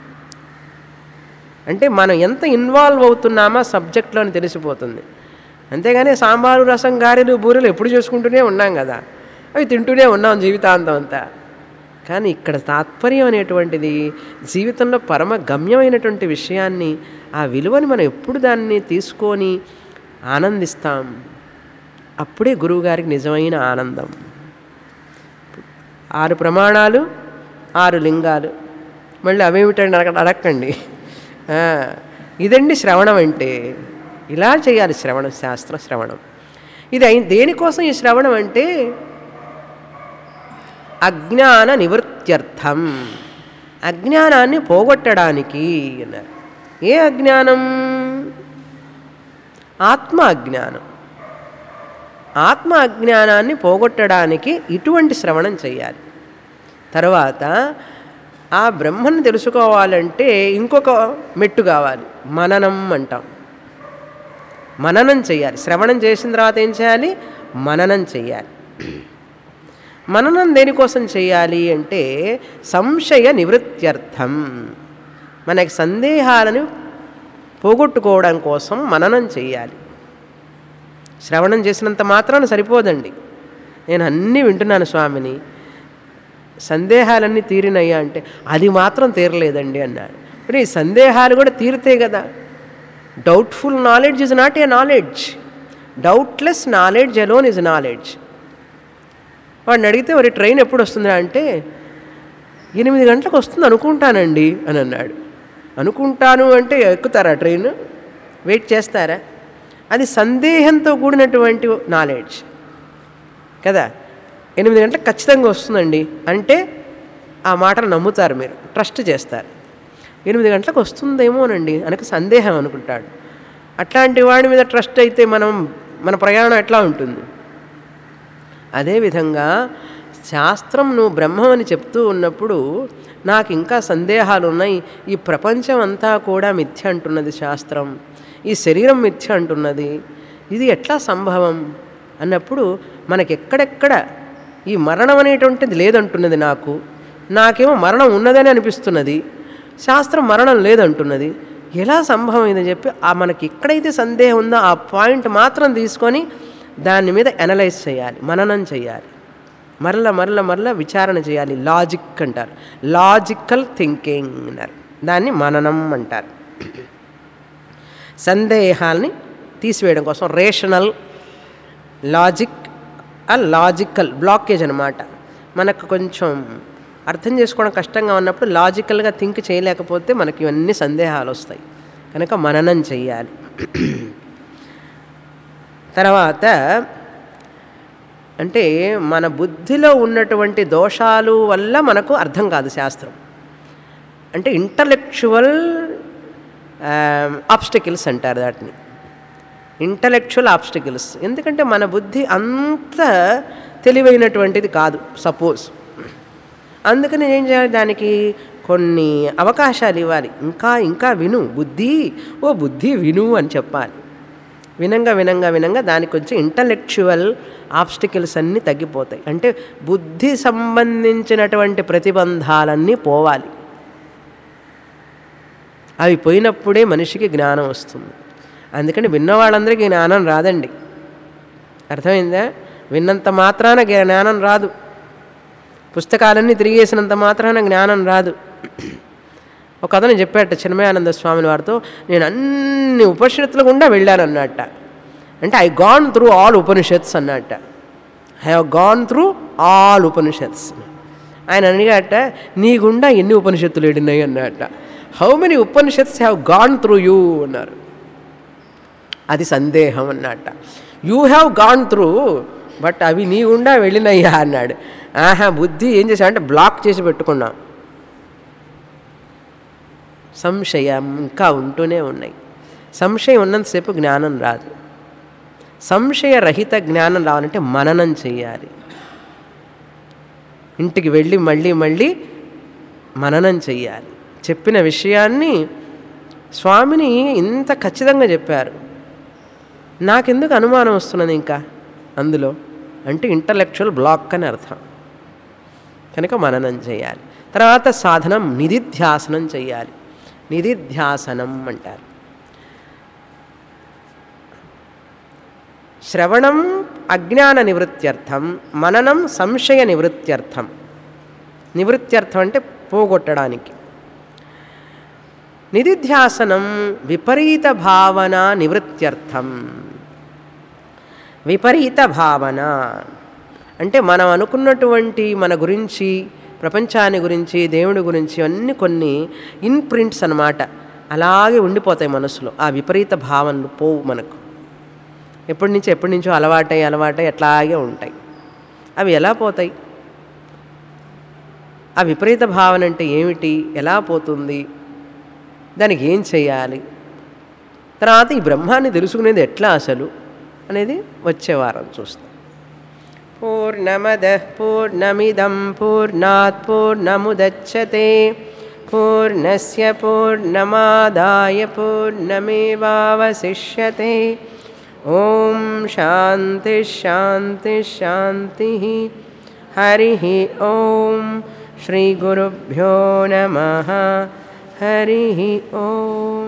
అంటే మనం ఎంత ఇన్వాల్వ్ అవుతున్నామా సబ్జెక్ట్లో అని తెలిసిపోతుంది అంతేగాని సాంబారు రసం గారెలు బూరెలు ఎప్పుడు చేసుకుంటూనే ఉన్నాం కదా అవి తింటూనే ఉన్నాం జీవితాంతం అంతా కానీ ఇక్కడ తాత్పర్యం అనేటువంటిది జీవితంలో పరమ గమ్యమైనటువంటి విషయాన్ని ఆ విలువని మనం ఎప్పుడు దాన్ని తీసుకొని ఆనందిస్తాం అప్పుడే గురువుగారికి నిజమైన ఆనందం ఆరు ప్రమాణాలు ఆరు లింగాలు మళ్ళీ అవేమిటండి అక్కడ అడక్కండి ఆ, ఇదండి శ్రవణం అంటే ఇలా చేయాలి శ్రవణం శాస్త్ర శ్రవణం ఇది అయి దేనికోసం ఈ శ్రవణం అంటే అజ్ఞాన నివృత్త్యర్థం అజ్ఞానాన్ని పోగొట్టడానికి అన్నారు ఏ అజ్ఞానం ఆత్మ అజ్ఞానం ఆత్మ అజ్ఞానాన్ని పోగొట్టడానికి ఇటువంటి శ్రవణం చేయాలి తర్వాత ఆ బ్రహ్మను తెలుసుకోవాలంటే ఇంకొక మెట్టు కావాలి మననం అంటాం మననం చేయాలి శ్రవణం చేసిన తర్వాత ఏం చేయాలి మననం చేయాలి మననం దేనికోసం చేయాలి అంటే సంశయ నివృత్త్యర్థం మనకి సందేహాలను పోగొట్టుకోవడం కోసం మననం చేయాలి శ్రవణం చేసినంత మాత్రాన సరిపోదండి నేను అన్నీ వింటున్నాను స్వామిని సందేహాలన్నీ తీరినయ్యా అంటే అది మాత్రం తీరలేదండి అన్నాడు మరి ఈ సందేహాలు కూడా తీరుతాయి కదా doubtful knowledge is not a knowledge doubtless knowledge alone is knowledge వాడిని అడిగితే మరి ట్రైన్ ఎప్పుడు వస్తుందా అంటే ఎనిమిది గంటలకు వస్తుంది అనుకుంటానండి అని అన్నాడు అనుకుంటాను అంటే ఎక్కుతారా ట్రైన్ వెయిట్ చేస్తారా అది సందేహంతో కూడినటువంటి నాలెడ్జ్ కదా ఎనిమిది గంటలకు ఖచ్చితంగా వస్తుందండి అంటే ఆ మాటను నమ్ముతారు మీరు ట్రస్ట్ చేస్తారు ఎనిమిది గంటలకు వస్తుందేమోనండి అనక సందేహం అనుకుంటాడు అట్లాంటి వాడి మీద ట్రస్ట్ అయితే మనం మన ప్రయాణం ఎట్లా ఉంటుంది అదేవిధంగా శాస్త్రం నువ్వు బ్రహ్మం అని చెప్తూ ఉన్నప్పుడు నాకు ఇంకా సందేహాలు ఉన్నాయి ఈ ప్రపంచం అంతా కూడా మిథ్య అంటున్నది శాస్త్రం ఈ శరీరం మిథ్య అంటున్నది ఇది ఎట్లా సంభవం అన్నప్పుడు మనకి ఎక్కడెక్కడ ఈ మరణం అనేటువంటిది లేదంటున్నది నాకు నాకేమో మరణం ఉన్నదని అనిపిస్తున్నది శాస్త్రం మరణం లేదంటున్నది ఎలా సంభవం ఇదని చెప్పి ఆ మనకి ఎక్కడైతే సందేహం ఉందో ఆ పాయింట్ మాత్రం తీసుకొని దాని మీద అనలైజ్ చేయాలి మననం చేయాలి మరల మరల మరల విచారణ చేయాలి లాజిక్ అంటారు లాజికల్ థింకింగ్ అన్నారు దాన్ని మననం అంటారు సందేహాల్ని తీసివేయడం కోసం రేషనల్ లాజిక్ ఆ లాజికల్ బ్లాకేజ్ అనమాట మనకు కొంచెం అర్థం చేసుకోవడం కష్టంగా ఉన్నప్పుడు లాజికల్గా థింక్ చేయలేకపోతే మనకి ఇవన్నీ సందేహాలు వస్తాయి కనుక మననం చెయ్యాలి తర్వాత అంటే మన బుద్ధిలో ఉన్నటువంటి దోషాలు వల్ల మనకు అర్థం కాదు శాస్త్రం అంటే ఇంటలెక్చువల్ ఆబ్స్టికల్స్ అంటారు వాటిని ఇంటలెక్చువల్ ఆబ్స్టికల్స్ ఎందుకంటే మన బుద్ధి అంత తెలివైనటువంటిది కాదు సపోజ్ అందుకని ఏం చేయాలి దానికి కొన్ని అవకాశాలు ఇవ్వాలి ఇంకా ఇంకా విను బుద్ధి ఓ బుద్ధి విను అని చెప్పాలి వినంగా వినంగా వినంగా దానికి కొంచెం ఇంటలెక్చువల్ ఆబ్స్టికల్స్ అన్నీ తగ్గిపోతాయి అంటే బుద్ధి సంబంధించినటువంటి ప్రతిబంధాలన్నీ పోవాలి అవి పోయినప్పుడే మనిషికి జ్ఞానం వస్తుంది అందుకని విన్న వాళ్ళందరికీ జ్ఞానం రాదండి అర్థమైందా విన్నంత మాత్రాన జ్ఞానం రాదు పుస్తకాలన్నీ తిరిగేసినంత మాత్రాన జ్ఞానం రాదు ఒక అతను చెప్పాట చిన్మయానంద స్వామిని వారితో నేను అన్ని ఉపనిషత్తుల గుండా వెళ్ళాను అన్నట్ట అంటే I gone through all Upanishads అన్నట్ట I have gone through all Upanishads ఆయన అడిగాట నీ గుండా ఎన్ని ఉపనిషత్తులు ఏడినాయి అన్నట్ట how many Upanishads have gone through you అన్నారు అది సందేహం అన్నట్ట you have gone through but అవి నీ గుండా వెళ్ళినయ్యా అన్నాడు ఆహా బుద్ధి ఏం చేశా అంటే బ్లాక్ చేసి పెట్టుకున్నాం సంశయం ఇంకా ఉంటూనే ఉన్నాయి సంశయం ఉన్నంతసేపు జ్ఞానం రాదు సంశయరహిత జ్ఞానం రావాలంటే మననం చేయాలి ఇంటికి వెళ్ళి మళ్ళీ మళ్ళీ మననం చెయ్యాలి చెప్పిన విషయాన్ని స్వామిని ఇంత ఖచ్చితంగా చెప్పారు నాకెందుకు అనుమానం వస్తున్నది ఇంకా అందులో అంటే ఇంటలెక్చువల్ బ్లాక్ అని అర్థం కనుక మననం చేయాలి తర్వాత సాధనం నిధిధ్యాసనం చేయాలి నిధిధ్యాసనం అంటారు శ్రవణం అజ్ఞాన నివృత్త్యర్థం మననం సంశయ నివృత్త్యర్థం నివృత్త్యర్థం అంటే పోగొట్టడానికి నిధిధ్యాసనం విపరీత భావన నివృత్త్యర్థం విపరీత భావన అంటే మనం అనుకున్నటువంటి మన గురించి ప్రపంచాన్ని గురించి దేవుడి గురించి అన్ని కొన్ని ఇన్ప్రింట్స్ అన్నమాట అలాగే ఉండిపోతాయి మనసులో ఆ విపరీత భావనలు పోవు మనకు ఎప్పటి నుంచి ఎప్పటి నుంచో అలవాటై అలవాటై అట్లాగే ఉంటాయి అవి ఎలా పోతాయి ఆ విపరీత భావన అంటే ఏమిటి ఎలా పోతుంది దానికి ఏం చేయాలి తర్వాత ఈ బ్రహ్మాన్ని తెలుసుకునేది ఎట్లా అసలు అనేది వచ్చే వారం చూస్తాం పూర్ణమద పూర్ణమిదం పూర్ణాత్ పూర్ణముదచ్చతే పూర్ణస్య పూర్ణమాదాయ పూర్ణమేవావశిష్యతే ఓం శాంతి శాంతి శాంతి హరి ఓం శ్రీ గురుభ్యో నమ హరి ఓం